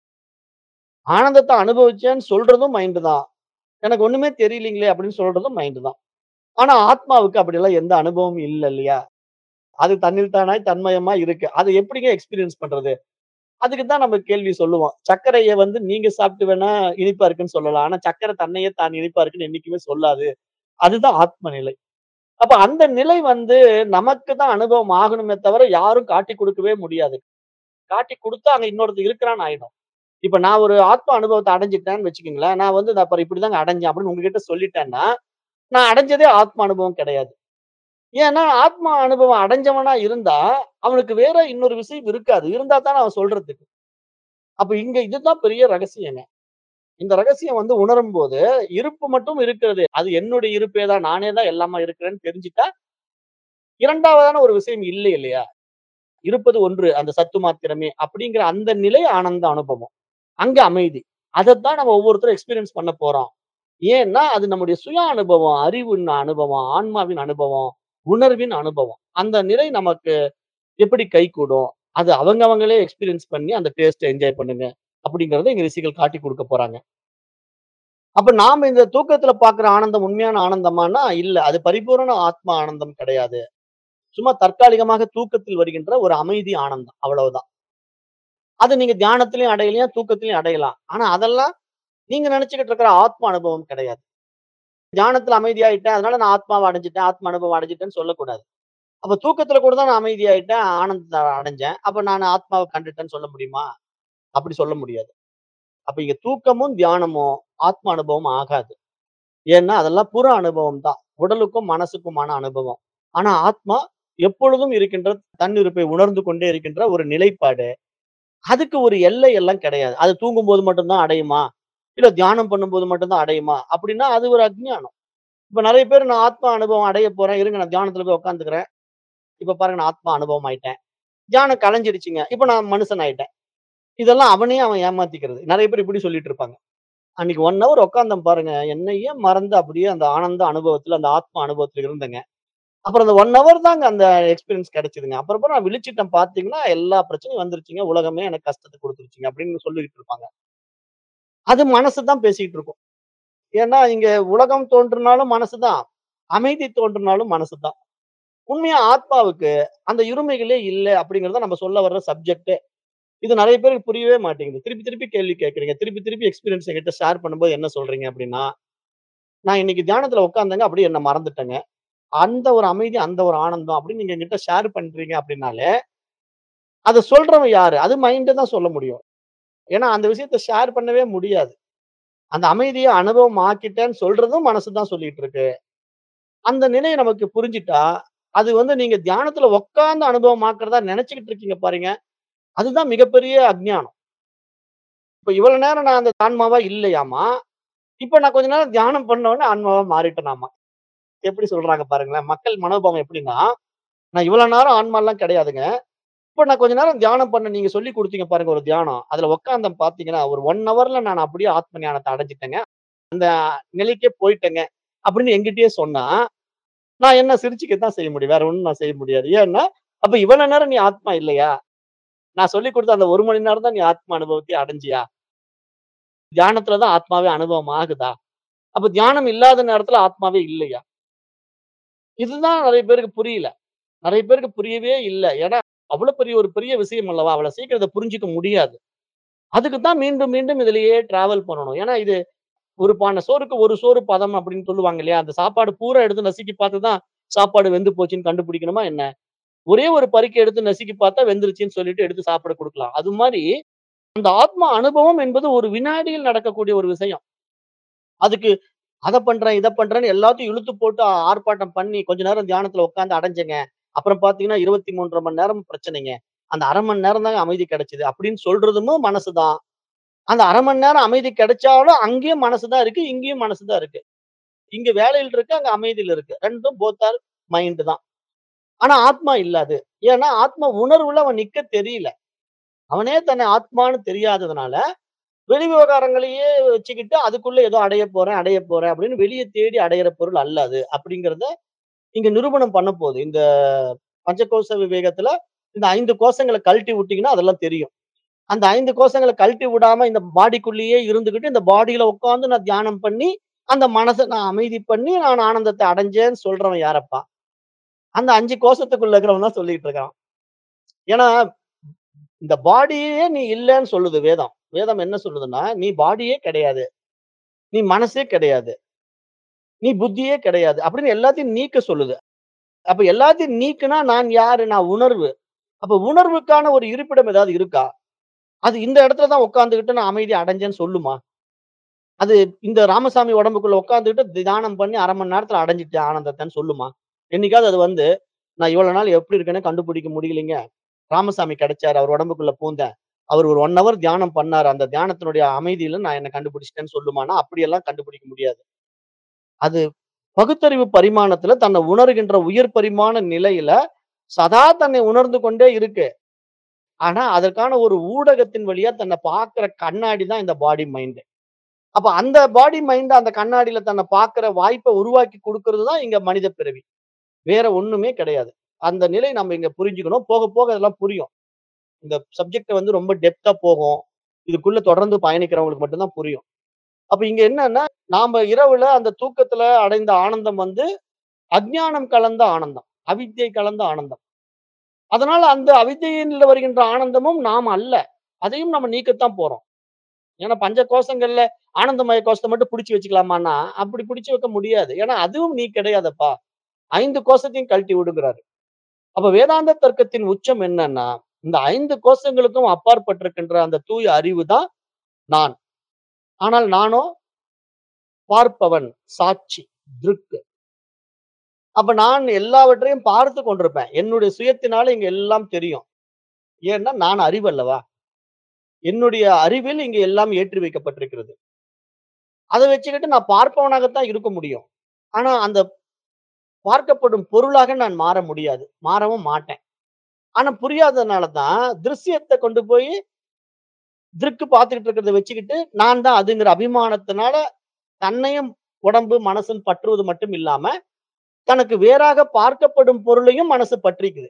ஆனந்தத்த அனுபவிச்சேன்னு சொல்றதும் மைண்ட் தான். எனக்கு ஒண்ணுமே தெரியலீங்களே அப்படின்னு சொல்றதும் மைண்ட் தான். ஆனா ஆத்மாவுக்கு அப்படியெல்லாம் எந்த அனுபவமும் இல்ல இல்லையா? அது தன்னில் தானாய் தன்மயமா இருக்கு. அத எப்படிங்க எக்ஸ்பீரியன்ஸ் பண்றது? அதுக்கு தான் நம்ம கேள்வி சொல்லுவோம். சர்க்கரைய வந்து நீங்க சாப்பிட்டு வேணா இனிப்பா இருக்குன்னு சொல்லலாம். ஆனா சர்க்கரை தன்னையே தான் இனிப்பா இருக்குன்னு என்னைக்குமே சொல்லாது. அதுதான் ஆத்ம நிலை. அப்ப அந்த நிலை வந்து நமக்கு தான் அனுபவம் ஆகணுமே தவிர யாரும் காட்டிக் குடுக்கவே முடியாது. காட்டிக் குடுத்தா அங்க இன்னொருத்தன் இருக்கிறான்னு ஆயிடும். இப்ப நான் ஒரு ஆத்ம அனுபவத்த அடைஞ்சுட்டேன்னு வச்சுக்கங்களேன். நான் வந்து நான் அப்புறம் இப்படிதாங்க அடைஞ்சேன் அப்படின்னு உங்ககிட்ட சொல்லிட்டேன்னா, நான் அடைஞ்சதே ஆத்ம அனுபவம் கிடையாது. ஏன்னா ஆத்ம அனுபவம் அடைஞ்சவனா இருந்தா, அவனுக்கு வேற இன்னொரு விஷயம் இருக்காது. இருந்தா தானே அவன் சொல்றதுக்கு. அப்ப இங்க இதுதான் பெரிய ரகசியங்க. இந்த ரகசியம் வந்து உணரும்போது, இருப்பு மட்டும் இருக்கிறது. அது என்னுடைய இருப்பே தான். நானே தான் எல்லாமா இருக்கிறேன்னு தெரிஞ்சுட்டா, 2வதான ஒரு விஷயம் இல்லை இல்லையா? இருப்பது ஒன்று. அந்த சத்து மாத்திரமே. அப்படிங்கிற அந்த நிலை ஆனந்த அனுபவம். அங்க அமைதி. அதத்தான் நம்ம ஒவ்வொருத்தரும் எக்ஸ்பீரியன்ஸ் பண்ண போறோம். ஏன்னா, அது நம்முடைய சுய அனுபவம், அறிவின் அனுபவம், ஆன்மாவின் அனுபவம், உணர்வின் அனுபவம். அந்த நிலை நமக்கு எப்படி கைகூடும்? அது அவங்க அவங்களே எக்ஸ்பீரியன்ஸ் பண்ணி அந்த டேஸ்ட்ட என்ஜாய் பண்ணுங்க. அப்படிங்கிறத இங்க ரிஷிகள் காட்டிக் குடுக்க போறாங்க. அப்ப நாம இந்த தூக்கத்துல பார்க்கிற ஆனந்தம் உண்மையான ஆனந்தமான்னா, இல்ல. அது பரிபூரண ஆத்ம ஆனந்தம் கிடையாது. சும்மா தற்காலிகமாக தூக்கத்தில் வருகின்ற ஒரு அமைதி ஆனந்தம். அவ்வளவுதான். அது நீங்க தியானத்திலயும் அடையலாம், தூக்கத்திலயும் அடையலாம். ஆனா அதெல்லாம் நீங்க நெனச்சுக்கிட்டு இருக்கிற ஆத்ம அனுபவம் கிடையாது. தியானத்துல அமைதியாயிட்டேன். அதனால நான் ஆத்மாவ அடைஞ்சுட்டேன். ஆத்ம அனுபவம் அடைஞ்சுட்டேன்னு சொல்லக்கூடாது. அப்ப தூக்கத்துல கூட தான் நான் அமைதியாயிட்டேன், ஆனந்தத்த அடைஞ்சேன். அப்ப நான் ஆத்மாவ கண்டுட்டேன்னு சொல்ல முடியுமா? அப்படி சொல்ல முடியாது. அப்ப இங்க தூக்கமும், தியானமும் ஆத்ம அனுபவம் ஆகாது. ஏன்னா, அதெல்லாம் புற அனுபவம் தான். உடலுக்கும், மனசுக்குமான அனுபவம். ஆனா ஆத்மா எப்பொழுதும் இருக்கின்ற தன்னிருப்பை உணர்ந்து கொண்டே இருக்கின்ற ஒரு நிலைப்பாடு. அதுக்கு ஒரு எல்லை எல்லாம் கிடையாது. அது தூங்கும்போது மட்டும் தான் அடையுமா? இல்ல தியானம் பண்ணும்போது மட்டும் தான் அடையுமா? அப்படின்னா அது ஒரு அஞ்ஞானம். இப்ப நெறைய பேர் நான் ஆத்ம அனுபவம் அடைய போறேன். இருங்க நான் தியானத்துல போய் உட்கார்ந்துக்கிறேன். இப்ப பாருங்க நான் ஆத்மா அனுபவம் ஆயிட்டேன். தியானம் கலைஞ்சிருச்சுங்க. இப்ப நான் மனுஷன் ஆயிட்டேன். இதெல்லாம் அவனையே அவன் ஏமாத்திக்கிறது. நெறைய பேர் இப்படி சொல்லிட்டு இருப்பாங்க. அன்னைக்கு 1 ஹவர் உட்கார்ந்தேன் பாருங்க. என்னையே மறந்து அப்படியே அந்த ஆனந்த அனுபவத்துல, அந்த ஆத்ம அனுபவத்துல இருந்தேங்க. அப்புறம் அந்த 1 ஹவர் தாங்க அந்த எக்ஸ்பீரியன்ஸ் கிடைச்சதுங்க. அப்புறம் அப்புறம் நான் விழிச்சுட்டேன் பார்த்தீங்கன்னா, எல்லா பிரச்சனையும் வந்துருச்சுங்க. உலகமே எனக்கு கஷ்டத்த குடுத்துருச்சுங்க அப்படின்னு சொல்லிட்டு இருப்பாங்க. அது மனசு தான் பேசிட்டு இருக்கும். ஏன்னா, இங்க உலகம் தோன்றுனாலும் மனசு தான். அமைதி தோன்றுனாலும் மனசு தான். உண்மையா ஆத்மாவுக்கு அந்த இருமைகளே இல்ல அப்படிங்கிறத நம்ம சொல்ல வர்ற சப்ஜெக்ட்டே. இது நெறைய பேருக்கு புரியவே மாட்டேங்குது. திருப்பி திருப்பி கேள்வி கேட்கிறீங்க. திருப்பி திருப்பி எக்ஸ்பீரியன்ஸ் என்கிட்ட ஷேர் பண்ணும்போது என்ன சொல்றீங்க அப்படின்னா, நான் இன்னைக்கு தியானத்துல உட்கார்ந்தேங்க. அப்படியே என்ன மறந்துட்டேங்க. அந்த ஒரு அமைதி, அந்த ஒரு ஆனந்தம் அப்படின்னு நீங்க என்கிட்ட ஷேர் பண்றீங்க அப்படின்னாலே, அத சொல்றவன் யாரு? அது மைண்ட் தான் சொல்ல முடியும். ஏன்னா, அந்த விஷயத்த ஷேர் பண்ணவே முடியாது. அந்த அமைதிய அனுபவம் ஆக்கிட்டேன்னு சொல்றதும் மனசு தான் சொல்லிட்டு இருக்கு. அந்த நிலை நமக்கு புரிஞ்சுட்டா, அது வந்து நீங்க தியானத்துல உட்கார்ந்து அனுபவமாக்குறதா நெனச்சுக்கிட்டு இருக்கீங்க பாருங்க. அதுதான் மிகப்பெரிய அஞ்ஞானம். இப்ப இவ்வளவு நேரம் நான் அந்த ஆன்மாவா இல்லையாமா. இப்ப நான் கொஞ்ச நேரம் தியானம் பண்ண உடனே ஆன்மாவா மாறிட்டேனாமா. எப்படி சொல்றாங்க பாருங்களேன். மக்கள் மனோபாவம் எப்படின்னா, நான் இவ்வளவு நேரம் ஆன்மாலாம் கிடையாதுங்க. இப்ப நான் கொஞ்ச நேரம் தியானம் பண்ண நீங்க சொல்லிக் குடுத்தீங்க பாருங்க ஒரு தியானம். அதுல உட்கார்ந்தேன் பார்த்தீங்கன்னா, ஒரு 1 ஹவர்ல நான் அப்படியே ஆத்ம ஞானத்த அடைஞ்சுட்டேங்க. அந்த நிலைக்கே போயிட்டேங்க. அப்படின்னு என்கிட்டயே சொன்னா, நான் என்ன சிரிச்சுக்க தான் செய்ய முடியும். வேற ஒண்ணும் நான் செய்ய முடியாது. ஏன்னா, அப்ப இவ்வளவு நேரம் நீ ஆத்மா இல்லையா? நான் சொல்லிக் குடுத்த அந்த 1 மணி நேரம் தான் நீ ஆத்ம அனுபவத்தையே அடைஞ்சியா? தியானத்துல தான் ஆத்மாவே அனுபவம் ஆகுதா? அப்ப தியானம் இல்லாத நேரத்துல ஆத்மாவே இல்லையா? இதுதான் நெறைய பேருக்கு புரியல. நெறைய பேருக்கு புரியவே இல்ல. ஏன்னா, அவ்வளவு பெரிய ஒரு பெரிய விஷயம் அல்லவா? அவ்வளவு சீக்கிரம் இத புரிஞ்சுக்க முடியாது. அதுக்கு தான் மீண்டும் மீண்டும் இதிலேயே டிராவல் பண்ணணும். ஏன்னா, இது ஒரு பானை சோறுக்கு ஒரு சோறு பதம் அப்படின்னு சொல்லுவாங்க இல்லையா? அந்த சாப்பாடு பூரா எடுத்து நசுக்கி பார்த்து தான் சாப்பாடு வெந்து போச்சுன்னு கண்டுபிடிக்கணுமா என்ன? ஒரே ஒரு பருக்கை எடுத்து நசுக்கி பார்த்தா வெந்துருச்சுன்னு சொல்லிட்டு எடுத்து சாப்பிட குடுக்கலாம். அது மாரி அந்த ஆத்ம அனுபவம் என்பது ஒரு வினாடியில் நடக்கக்கூடிய ஒரு விஷயம். அதுக்கு அத பண்றேன், இத பண்றேன்னு எல்லாத்தையும் இழுத்து போட்டு ஆர்ப்பாட்டம் பண்ணி கொஞ்ச நேரம் தியானத்துல உட்கார்ந்து அடைஞ்சேங்க. அப்புறம் பார்த்தீங்கன்னா 23 1/2 மணி நேரம் பிரச்சனைங்க. அந்த 1/2 மணி நேரம் தாங்க அமைதி கிடைச்சது அப்படின்னு சொல்றதும் மனசு தான். அந்த 1/2 மணி நேரம் அமைதி கிடைச்சாலும் அங்கேயும் மனசு தான் இருக்கு, இங்கேயும் மனசு தான் இருக்கு. இங்க வேலையில் இருக்கு, அங்க அமைதியில இருக்கு. 2ம் போத் ஆர் மைண்ட் தான். ஆனா ஆத்மா இல்ல அது. ஏன்னா ஆத்மா உணர்வுல அவன் நிக்க தெரியல. அவனே தன்னை ஆத்மான்னு தெரியாததுனால, வெளி விவகாரங்களையே வச்சுக்கிட்டு அதுக்குள்ள ஏதோ அடையப் போறேன், அடையப் போறேன் அப்படின்னு வெளிய தேடி அடையிற பொருள் அல்ல அது. அப்படிங்கிறத இங்க நிரூபணம் பண்ண போகுது. இந்த பஞ்சகோச விவேகத்துல இந்த 5 கோசங்கள கழட்டி விட்டீங்கன்னா அதெல்லாம் தெரியும். அந்த 5 கோசங்கள கழட்டி விடாம இந்த பாடிக்குள்ளேயே இருந்துகிட்டு, இந்த பாடியில உட்கார்ந்து நான் தியானம் பண்ணி, அந்த மனச நான் அமைதி பண்ணி நான் ஆனந்தத்த அடைஞ்சேன்னு சொல்றவன் யாரப்பா? அந்த 5 கோசத்துக்குள்ள இருக்கிறவன் தான் சொல்லிட்டு இருக்கான். ஏன்னா, இந்த பாடியே நீ இல்லன்னு சொல்லுது வேதம். வேதம் என்ன சொல்லுதுன்னா, நீ பாடியே கிடையாது. நீ மனசே கிடையாது. நீ புத்தியே கிடையாது. அப்படின்னு எல்லாத்தையும் நீக்க சொல்லுது. அப்ப எல்லாத்தையும் நீக்குனா நான் யாரு? நான் உணர்வு. அப்ப உணர்வுக்கான ஒரு இருப்பிடம் ஏதாவது இருக்கா? அது இந்த இடத்துல தான் உட்கார்ந்துகிட்டு நான் அமைதி அடைஞ்சேன்னு சொல்லுமா? அது இந்த ராமசாமி உடம்புக்குள்ள உட்கார்ந்துகிட்டு தியானம் பண்ணி 1/2 மணி நேரத்துல அடைஞ்சுட்டேன் ஆனந்தத்தன்னு சொல்லுமா? என்னைக்காவது அது வந்து, நான் இவ்வளவு நாள் எப்படி இருக்கேன்னு கண்டுபிடிக்க முடியலைங்க. ராமசாமி கிடைச்சாரு. அவர் உடம்புக்குள்ள பூந்தேன். அவர் ஒரு 1 ஹவர் தியானம் பண்ணாரு. அந்த தியானத்தினுடைய அமைதியில நான் என்ன கண்டுபிடிச்சுட்டேன்னு சொல்லுமான்னா, அப்படியெல்லாம் கண்டுபிடிக்க முடியாது. அது பகுத்தறிவு பரிமாணத்துல தன்னை உணர்கின்ற உயர் பரிமாண நிலையில சதா தன்னை உணர்ந்து கொண்டே இருக்கு. ஆனா, அதற்கான ஒரு ஊடகத்தின் வழியா தன்னை பார்க்கிற கண்ணாடி தான் இந்த பாடி, மைண்ட். அப்ப அந்த பாடி, மைண்ட் அந்த கண்ணாடியில தன்னை பார்க்கிற வாய்ப்ப உருவாக்கி குடுக்கிறது தான் இங்க மனித பிறவி. வேற ஒண்ணுமே கிடையாது. அந்த நிலை நம்ம இங்க புரிஞ்சுக்கணும். போக போக இதெல்லாம் புரியும். இந்த சப்ஜெக்ட் வந்து ரொம்ப டெப்த்தா போகும். இதுக்குள்ள தொடர்ந்து பயணிக்கிறவங்களுக்கு மட்டும் தான் புரியும். அப்ப இங்க என்னன்னா, நாம இரவுல அந்த தூக்கத்துல அடைந்த ஆனந்தம் வந்து அஞ்ஞானம் கலந்த ஆனந்தம். அவித்யை கலந்த ஆனந்தம். அதனால அந்த அவித்யில வருகின்ற ஆனந்தமும் நாம் அல்ல. அதையும் நம்ம நீக்கத்தான் போறோம். ஏன்னா பஞ்ச கோசங்கள்ல ஆனந்தமய கோஷத்த மட்டும் புடிச்சு வச்சுக்கலாமான்னா, அப்படி புடிச்சு வைக்க முடியாது. ஏன்னா அதுவும் நீ கிடையாதப்பா. 5 கோசத்தையும் கழட்டி விடுங்கிறாரு. அப்ப வேதாந்த தர்க்கத்தின் உச்சம் என்னன்னா, இந்த 5 கோசங்களுக்கும் அப்பாற்பட்டிருக்கின்ற அந்த தூய அறிவு தான் நான். ஆனால் நானோ பார்ப்பவன், சாட்சி, திருக்கு. அப்ப நான் எல்லாவற்றையும் பார்த்து கொண்டிருப்பேன். என்னுடைய சுயத்தினால இங்க எல்லாம் தெரியும். ஏன்னா நான் அறிவு அல்லவா? என்னுடைய அறிவில் இங்க எல்லாம் ஏற்றி வைக்கப்பட்டிருக்கிறது. அத வச்சுக்கிட்டு நான் பார்ப்பவனாகத்தான் இருக்க முடியும். ஆனா அந்த பார்க்கப்படும் பொருளாக நான் மாற முடியாது. மாறவும் மாட்டேன். ஆனா புரியாததுனால தான் திருஷ்யத்த கொண்டு போய் திருக்கு பார்த்துக்கிட்டு இருக்கிறத வச்சுக்கிட்டு, நான் தான் அதுங்கிற அபிமானத்தினால தன்னையும் உடம்பு, மனசுன்னு பற்றுவது மட்டும் இல்லாம, தனக்கு வேறாக பார்க்கப்படும் பொருளையும் மனசு பற்றிக்குது.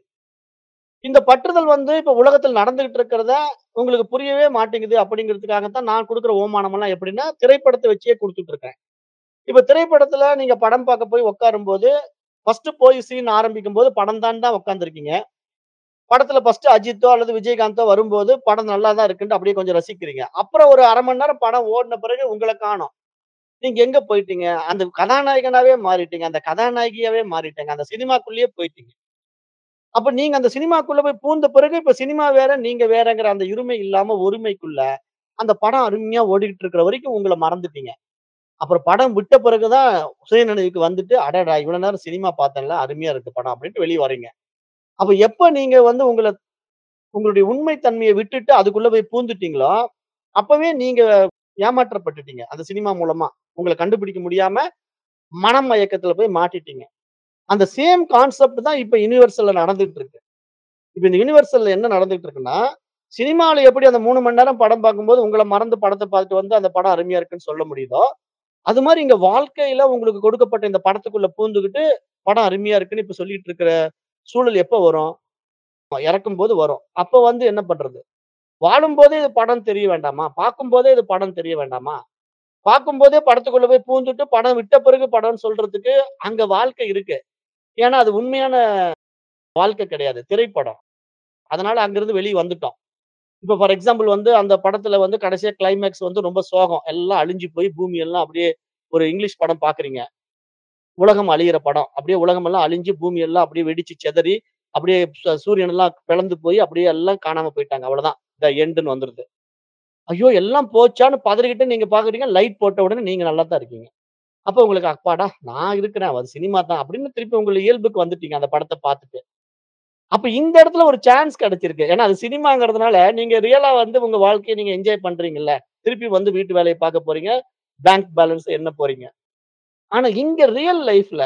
இந்த பற்றுதல் வந்து இப்ப உலகத்தில் நடந்துகிட்டு இருக்கிறத உங்களுக்கு புரியவே மாட்டேங்குது அப்படிங்கிறதுக்காகத்தான் நான் குடுக்குற ஓமானமெல்லாம் எப்படின்னா, திரைப்படத்த வச்சே குடுத்துட்டு இருக்கேன். இப்ப திரைப்படத்துல நீங்க படம் பார்க்க போய் உட்காரும்போது, ஃபர்ஸ்ட் போய் சீன் ஆரம்பிக்கும்போது படம் தான் தான் உட்கார்ந்திருக்கீங்க. படத்துல ஃபர்ஸ்ட் அஜித்தோ அல்லது விஜயகாந்தோ வரும்போது படம் நல்லா தான் இருக்குன்ட்டு அப்படியே கொஞ்சம் ரசிக்கிறீங்க. அப்புறம் ஒரு 1/2 மணி நேரம் படம் ஓடுன பிறகு உங்கள காணோம். நீங்க எங்க போயிட்டீங்க? அந்த கதாநாயகனாவே மாறிட்டீங்க. அந்த கதாநாயகியாவே மாறிட்டீங்க. அந்த சினிமாக்குள்ளேயே போயிட்டீங்க. அப்ப நீங்க அந்த சினிமாக்குள்ள போய் பூந்த பிறகு இப்ப சினிமா வேற, நீங்க வேறங்கிற அந்த இருமை இல்லாம ஒருமைக்குள்ள, அந்த படம் அருமையா ஓடிக்கிட்டு இருக்கிற வரைக்கும் உங்கள மறந்துட்டீங்க. அப்புறம் படம் விட்ட பிறகு தான் சுயநினைவுக்கு வந்துட்டு, அடடா! இவ்வளவு நேரம் சினிமா பார்த்தேன்ல, அருமையா இருக்கு படம் அப்படின்ட்டு வெளிய வர்றீங்க. அப்ப எப்ப நீங்க வந்து உங்கள உங்களுடைய உண்மை தன்மைய விட்டுட்டு அதுக்குள்ள போய் பூந்துட்டீங்களோ, அப்பவே நீங்க ஏமாற்றப்பட்டுட்டீங்க. அந்த சினிமா மூலமா. உங்கள கண்டுபிடிக்க முடியாம, மனம் மயக்கத்துல போய் மாட்டிட்டீங்க. அந்த சேம் கான்செப்ட் தான் இப்ப யுனிவர்சல்ல நடந்துட்டு இருக்கு. இப்ப இந்த யுனிவர்சல்ல என்ன நடந்துட்டு இருக்குன்னா, சினிமால எப்படி அந்த 3 மணி நேரம் படம் பார்க்கும்போது உங்கள மறந்து படத்த பார்த்துட்டு வந்து அந்த படம் அருமையா இருக்குன்னு சொல்ல முடியுதோ, அது மாரி இங்க வாழ்க்கையில உங்களுக்கு கொடுக்கப்பட்ட இந்த படத்துக்குள்ள பூந்துகிட்டு, படம் அருமையா இருக்குன்னு இப்ப சொல்லிட்டு இருக்கிற சூழல் எப்ப வரும்? இறக்கும்போது வரும். அப்ப வந்து என்ன பண்றது? வாழும்போதே இது படம் தெரிய வேண்டாமா? பார்க்கும்போதே இது படம் தெரிய வேண்டாமா? பார்க்கும்போதே படத்துக்குள்ள போய் பூந்துட்டு, படம் விட்ட பிறகு படம்ன்னு சொல்றதுக்கு அங்க வாழ்க்கை இருக்கு. ஏன்னா அது உண்மையான வாழ்க்கை கிடையாது. திரைப்படம். அதனால அங்கிருந்து வெளிய வந்துட்டோம். இப்ப ஃபார் எக்ஸாம்பிள் வந்து அந்த படத்துல வந்து கடைசியா கிளைமாக்ஸ் வந்து ரொம்ப சோகம். எல்லாம் அழிஞ்சு போய் பூமி எல்லாம் அப்படியே ஒரு இங்கிலீஷ் படம் பார்க்குறீங்க. உலகம் அழியிற படம். அப்படியே உலகம் எல்லாம் அழிஞ்சு பூமி எல்லாம் அப்படியே வெடிச்சு சிதறி, அப்படியே ச சூரியன் எல்லாம் பிளந்து போய் அப்படியே எல்லாம் காணாம போயிட்டாங்க. அவ்வளவுதான். த எண்டுன்னு வந்துருது. ஐயோ! எல்லாம் போச்சான்னு பதறிக்கிட்டு நீங்க பார்க்குறீங்க. லைட் போட்ட உடனே நீங்க நல்லா தான் இருக்கீங்க. அப்ப உங்களுக்கு அப்பாடா! நான் இருக்கிறேன். அது சினிமா தான் அப்படின்னு திருப்பி உங்க இயல்புக்கு வந்துட்டீங்க அந்த படத்த பார்த்துட்டு. அப்ப இந்த இடத்துல ஒரு சான்ஸ் கிடைச்சிருக்கு. ஏன்னா அது சினிமாங்கிறதுனால நீங்க ரியலா வந்து உங்க வாழ்க்கைய நீங்க என்ஜாய் பண்றீங்கல்ல. திருப்பி வந்து வீட்டு வேலைய பார்க்க போறீங்க. பேங்க் பேலன்ஸ் எண்ண போறீங்க. ஆனா இங்க ரியல் லைஃப்ல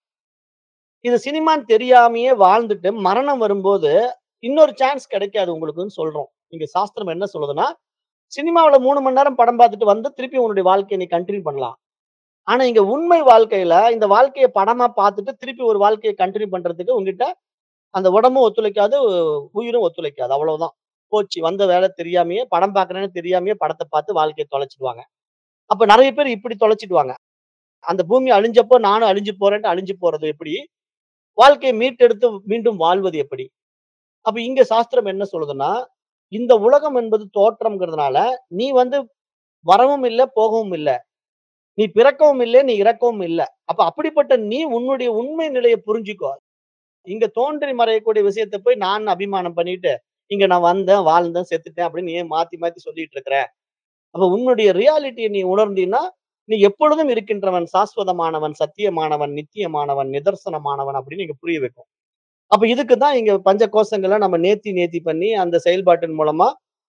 இது சினிமான்னு தெரியாமயே வாழ்ந்துட்டு மரணம் வரும்போது இன்னொரு சான்ஸ் கிடைக்காது உங்களுக்குன்னு சொல்றோம். இங்க சாஸ்திரம் என்ன சொல்லுதுன்னா, சினிமாவுல 3 மணி நேரம் படம் பார்த்துட்டு வந்து திருப்பி உன்னுடைய வாழ்க்கைய நீ கன்டின்யூ பண்ணலாம். ஆனா இங்க உண்மை வாழ்க்கையில இந்த வாழ்க்கைய படமா பார்த்துட்டு திருப்பி ஒரு வாழ்க்கைய கன்டின்யூ பண்றதுக்கு உன்கிட்ட அந்த உடம்பும் ஒத்துழைக்காது, உயிரும் ஒத்துழைக்காது. அவ்வளவுதான். போச்சு வந்த வேலை தெரியாமயே படம் பார்க்கிறேன்னு தெரியாமயே படத்த பார்த்து வாழ்க்கைய தொலைச்சுடுவாங்க. அப்ப நெறைய பேர் இப்படி தொலைச்சுடுவாங்க. அந்த பூமி அழிஞ்சப்போ நானும் அழிஞ்சு போறேன்ட்டு அழிஞ்சு போறது எப்படி? வாழ்க்கைய மீட்டெடுத்து மீண்டும் வாழ்வது எப்படி? அப்ப இங்க சாஸ்திரம் என்ன சொல்லுதுன்னா, இந்த உலகம் என்பது தோற்றம்ங்கிறதுனால, நீ வந்து வரவும் இல்ல, போகவும் இல்ல. நீ பிறக்கவும் இல்ல, நீ இறக்கவும் இல்ல. அப்ப அப்படிப்பட்ட நீ உன்னுடைய உண்மை நிலைய புரிஞ்சுக்கோ. இங்க தோன்றி மறையக்கூடிய விஷயத்த போய் நான் அபிமானம் பண்ணிட்டு, இங்க நான் வந்தேன், வாழ்ந்தேன், செத்துட்டேன் அப்படின்னு ஏன் மாத்தி மாத்தி சொல்லிட்டு இருக்கிற? அப்ப உன்னுடைய ரியாலிட்டிய நீ உணர்ந்தீன்னா, நீ எப்பொழுதும் இருக்கின்றவன், சாஸ்வதமானவன், சத்தியமானவன், நித்தியமானவன், நிதர்சனமானவன் அப்படின்னு இங்க புரிய வைக்கும். அப்ப இதுக்கு தான் இங்க பஞ்ச கோஷங்கள நம்ம நேர்த்தி நேர்த்தி பண்ணி அந்த செயல்பாட்டின் மூலமா,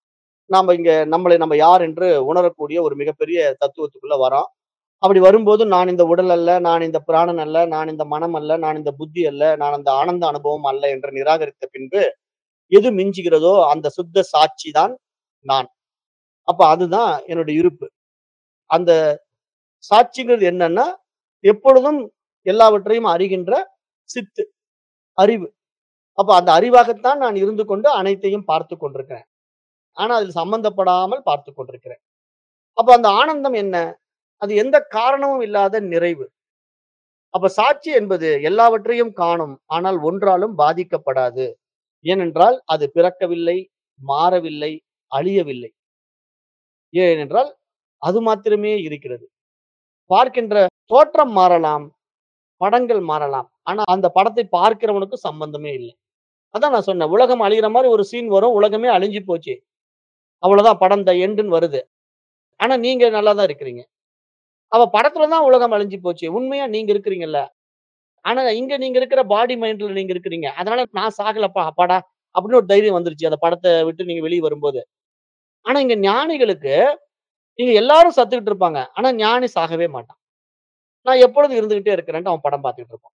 நாம இங்க நம்மளை நம்ம யார் என்று உணரக்கூடிய ஒரு மிகப்பெரிய தத்துவத்துக்குள்ள வரோம். அப்படி வரும்போது நான் இந்த உடல் அல்ல, நான் இந்த பிராணன் அல்ல, நான் இந்த மனம் அல்ல, நான் இந்த புத்தி அல்ல, நான் அந்த ஆனந்த அனுபவம் அல்ல என்று நிராகரித்த பின்பு, எது மிஞ்சுகிறதோ அந்த சுத்த சாட்சி தான் நான். அப்ப அதுதான் என்னுடைய இருப்பு. அந்த சாட்சிங்கிறது என்னன்னா, எப்பொழுதும் எல்லாவற்றையும் அறிகின்ற சித்து, அறிவு. அப்ப அந்த அறிவாகத்தான் நான் இருந்து கொண்டு அனைத்தையும் பார்த்துக் கொண்டிருக்கிறேன். ஆனா அதில் சம்பந்தப்படாமல் பார்த்துக் கொண்டிருக்கிறேன். அப்ப அந்த ஆனந்தம் என்ன? அது எந்த காரணமும் இல்லாத நிறைவு. அப்ப சாட்சி என்பது எல்லாவற்றையும் காணும். ஆனால் ஒன்றாலும் பாதிக்கப்படாது. ஏனென்றால் அது பிறக்கவில்லை, மாறவில்லை, அழியவில்லை. ஏனென்றால் அது மாத்திரமே இருக்கிறது. பார்க்கின்ற தோற்றம் மாறலாம், படங்கள் மாறலாம். ஆனா அந்த படத்தை பார்க்கிறவனுக்கு சம்பந்தமே இல்ல. அதான் நான் சொன்னேன். உலகம் அழியிற மாரி ஒரு சீன் வரும். உலகமே அழிஞ்சு போச்சு. அவ்வளவுதான் படம் த எண்டுன்னு வருது. ஆனா நீங்க நல்லா தான் இருக்கிறீங்க. அப்ப படத்துல தான் உலகம் அழிஞ்சு போச்சு. உண்மையா நீங்க இருக்கிறீங்கல்ல. ஆனா இங்க நீங்க இருக்கிற பாடி மைண்ட்ல நீங்க இருக்கிறீங்க. அதனால நான் சாகலப்பா அப்பாடா! அப்படின்னு ஒரு தைரியம் வந்துருச்சு. அந்த படத்த விட்டு நீங்க வெளிய வரும்போது. ஆனா இங்க ஞானிகளுக்கு, இங்க எல்லாரும் சத்துக்கிட்டு இருப்பாங்க. ஆனா ஞானி சாகவே மாட்டான். நான் எப்பொழுதும் இருந்துகிட்டே இருக்கிறேன்ட்டு அவன் படம் பார்த்துட்டு இருப்பான்.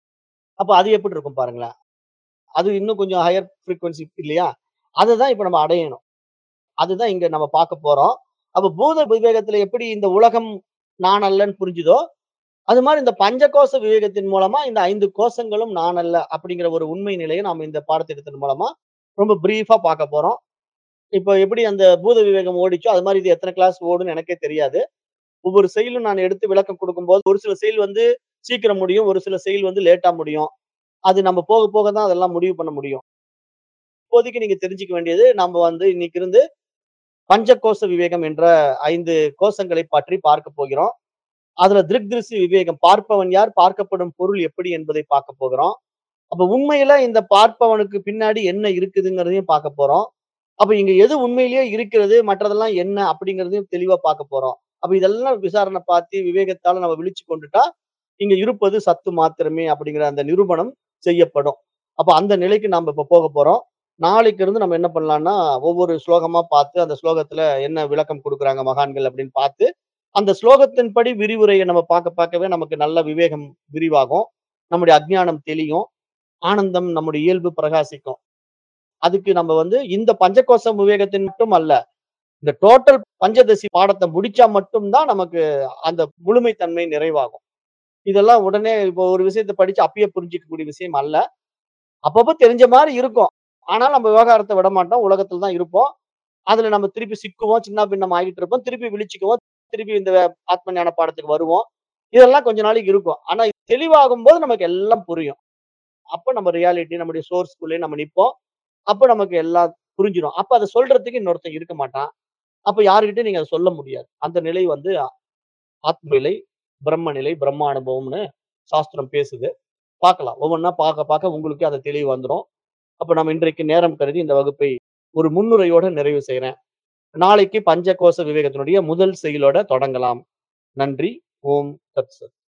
அப்ப அது எப்படி இருக்கும் பாருங்களேன். அது இன்னும் கொஞ்சம் ஹையர் ஃப்ரீக்வென்சி இல்லையா? அததான் இப்ப நம்ம அடையணும். அதுதான் இங்க நம்ம பார்க்க போறோம். அப்ப பூத விவேகத்துல எப்படி இந்த உலகம் நான் அல்லன்னு புரிஞ்சுதோ, அது மாரி இந்த பஞ்சகோச விவேகத்தின் மூலமா இந்த 5 கோசங்களும் நான் அல்ல அப்படிங்கிற ஒரு உண்மை நிலைய நாம இந்த பாடத்திட்டத்தின் மூலமா ரொம்ப பிரீஃபா பார்க்க போறோம். இப்ப எப்படி அந்த பூத விவேகம் ஓடிச்சோ, அது மாரி இது எத்தன கிளாஸ் ஓடும்னு எனக்கே தெரியாது. ஒவ்வொரு செயலும் நான் எடுத்து விளக்கம் குடுக்கும்போது, ஒரு சில செயல் வந்து சீக்கிரம் முடியும். ஒரு சில செயல் வந்து லேட்டா முடியும். அது நம்ம போக போக தான் அதெல்லாம் முடிவு பண்ண முடியும். இப்போதைக்கு நீங்க தெரிஞ்சுக்க வேண்டியது, நம்ம வந்து இன்னைக்கு இருந்து பஞ்சகோச விவேகம் என்ற 5 கோசங்களை பற்றி பார்க்க போகிறோம். அதுல திருக்திருஷ்டி விவேகம் பார்ப்பவன் யார்? பார்க்கப்படும் பொருள் எப்படி என்பதை பார்க்க போகிறோம். அப்ப உண்மையில இந்த பார்ப்பவனுக்கு பின்னாடி என்ன இருக்குதுங்கிறதையும் பார்க்க போறோம். அப்ப இங்க எது உண்மையிலேயே இருக்கிறது, மற்றதெல்லாம் என்ன அப்படிங்கிறதையும் தெளிவா பார்க்க போறோம். அப்ப இதெல்லாம் விசாரணை பார்த்து விவேகத்தால நம்ம விழிச்சு கொண்டுட்டா, இங்க இருப்பது சத்து மாத்திரமே அப்படிங்கிற அந்த நிரூபணம் செய்யப்படும். அப்ப அந்த நிலைக்கு நாம இப்ப போக போறோம். நாளைக்கு இருந்து நம்ம என்ன பண்ணலாம்னா, ஒவ்வொரு ஸ்லோகமா பார்த்து, அந்த ஸ்லோகத்துல என்ன விளக்கம் குடுக்குறாங்க மகான்கள் அப்படின்னு பார்த்து, அந்த ஸ்லோகத்தின்படி விரிவுரைய நம்ம பார்க்க பார்க்கவே நமக்கு நல்ல விவேகம் விரிவாகும். நம்முடைய அஞ்ஞானம் தெளியும். ஆனந்தம் நம்முடைய இயல்பு பிரகாசிக்கும். அதுக்கு நம்ம வந்து இந்த பஞ்சகோச விவேகத்தின் மட்டும் அல்ல. இந்த டோட்டல் பஞ்சதசி பாடத்த முடிச்சா மட்டும் தான் நமக்கு அந்த முழுமை தன்மை நிறைவாகும். இதெல்லாம் உடனே இப்போ ஒரு விஷயத்த படிச்சு அப்பயே புரிஞ்சுக்கக்கூடிய விஷயம் அல்ல. அப்பப்ப தெரிஞ்ச மாரி இருக்கும். ஆனாலும் நம்ம விவகாரத்த விடமாட்டோம். உலகத்துல தான் இருப்போம். அதுல நம்ம திருப்பி சிக்குவோம். சின்ன பின்னம் ஆகிட்டு இருப்போம். திருப்பி விழிச்சுக்குவோம். திருப்பி இந்த ஆத்ம ஞான பாடத்துக்கு வருவோம். இதெல்லாம் கொஞ்ச நாளைக்கு இருக்கும். ஆனா இது தெளிவாகும்போது நமக்கு எல்லாம் புரியும். அப்ப நம்ம ரியாலிட்டி நம்முடைய சோர்ஸ்குள்ளயே நம்ம நிப்போம். அப்ப நமக்கு எல்லாம் புரிஞ்சிரும். அப்ப அத சொல்றதுக்கு இன்னொருத்தன் இருக்க மாட்டான். அப்ப யார்கிட்டயும் நீங்க அத சொல்ல முடியாது. அந்த நிலை வந்து ஆத்ம நிலை, பிரம்ம நிலை, பிரம்ம அனுபவம்னு சாஸ்திரம் பேசுது. பார்க்கலாம். ஒவ்வொன்னா பார்க்க பார்க்க உங்களுக்கே அது தெளிவு வந்துரும். அப்ப நம்ம இன்றைக்கு நேரம் கருதி இந்த வகுப்பை ஒரு முன்னுரையோட நிறைவு செய்றேன். நாளைக்கு பஞ்சகோச விவேகத்தினுடைய முதல் செயலோட தொடங்கலாம். நன்றி. ஓம் தத் சத்.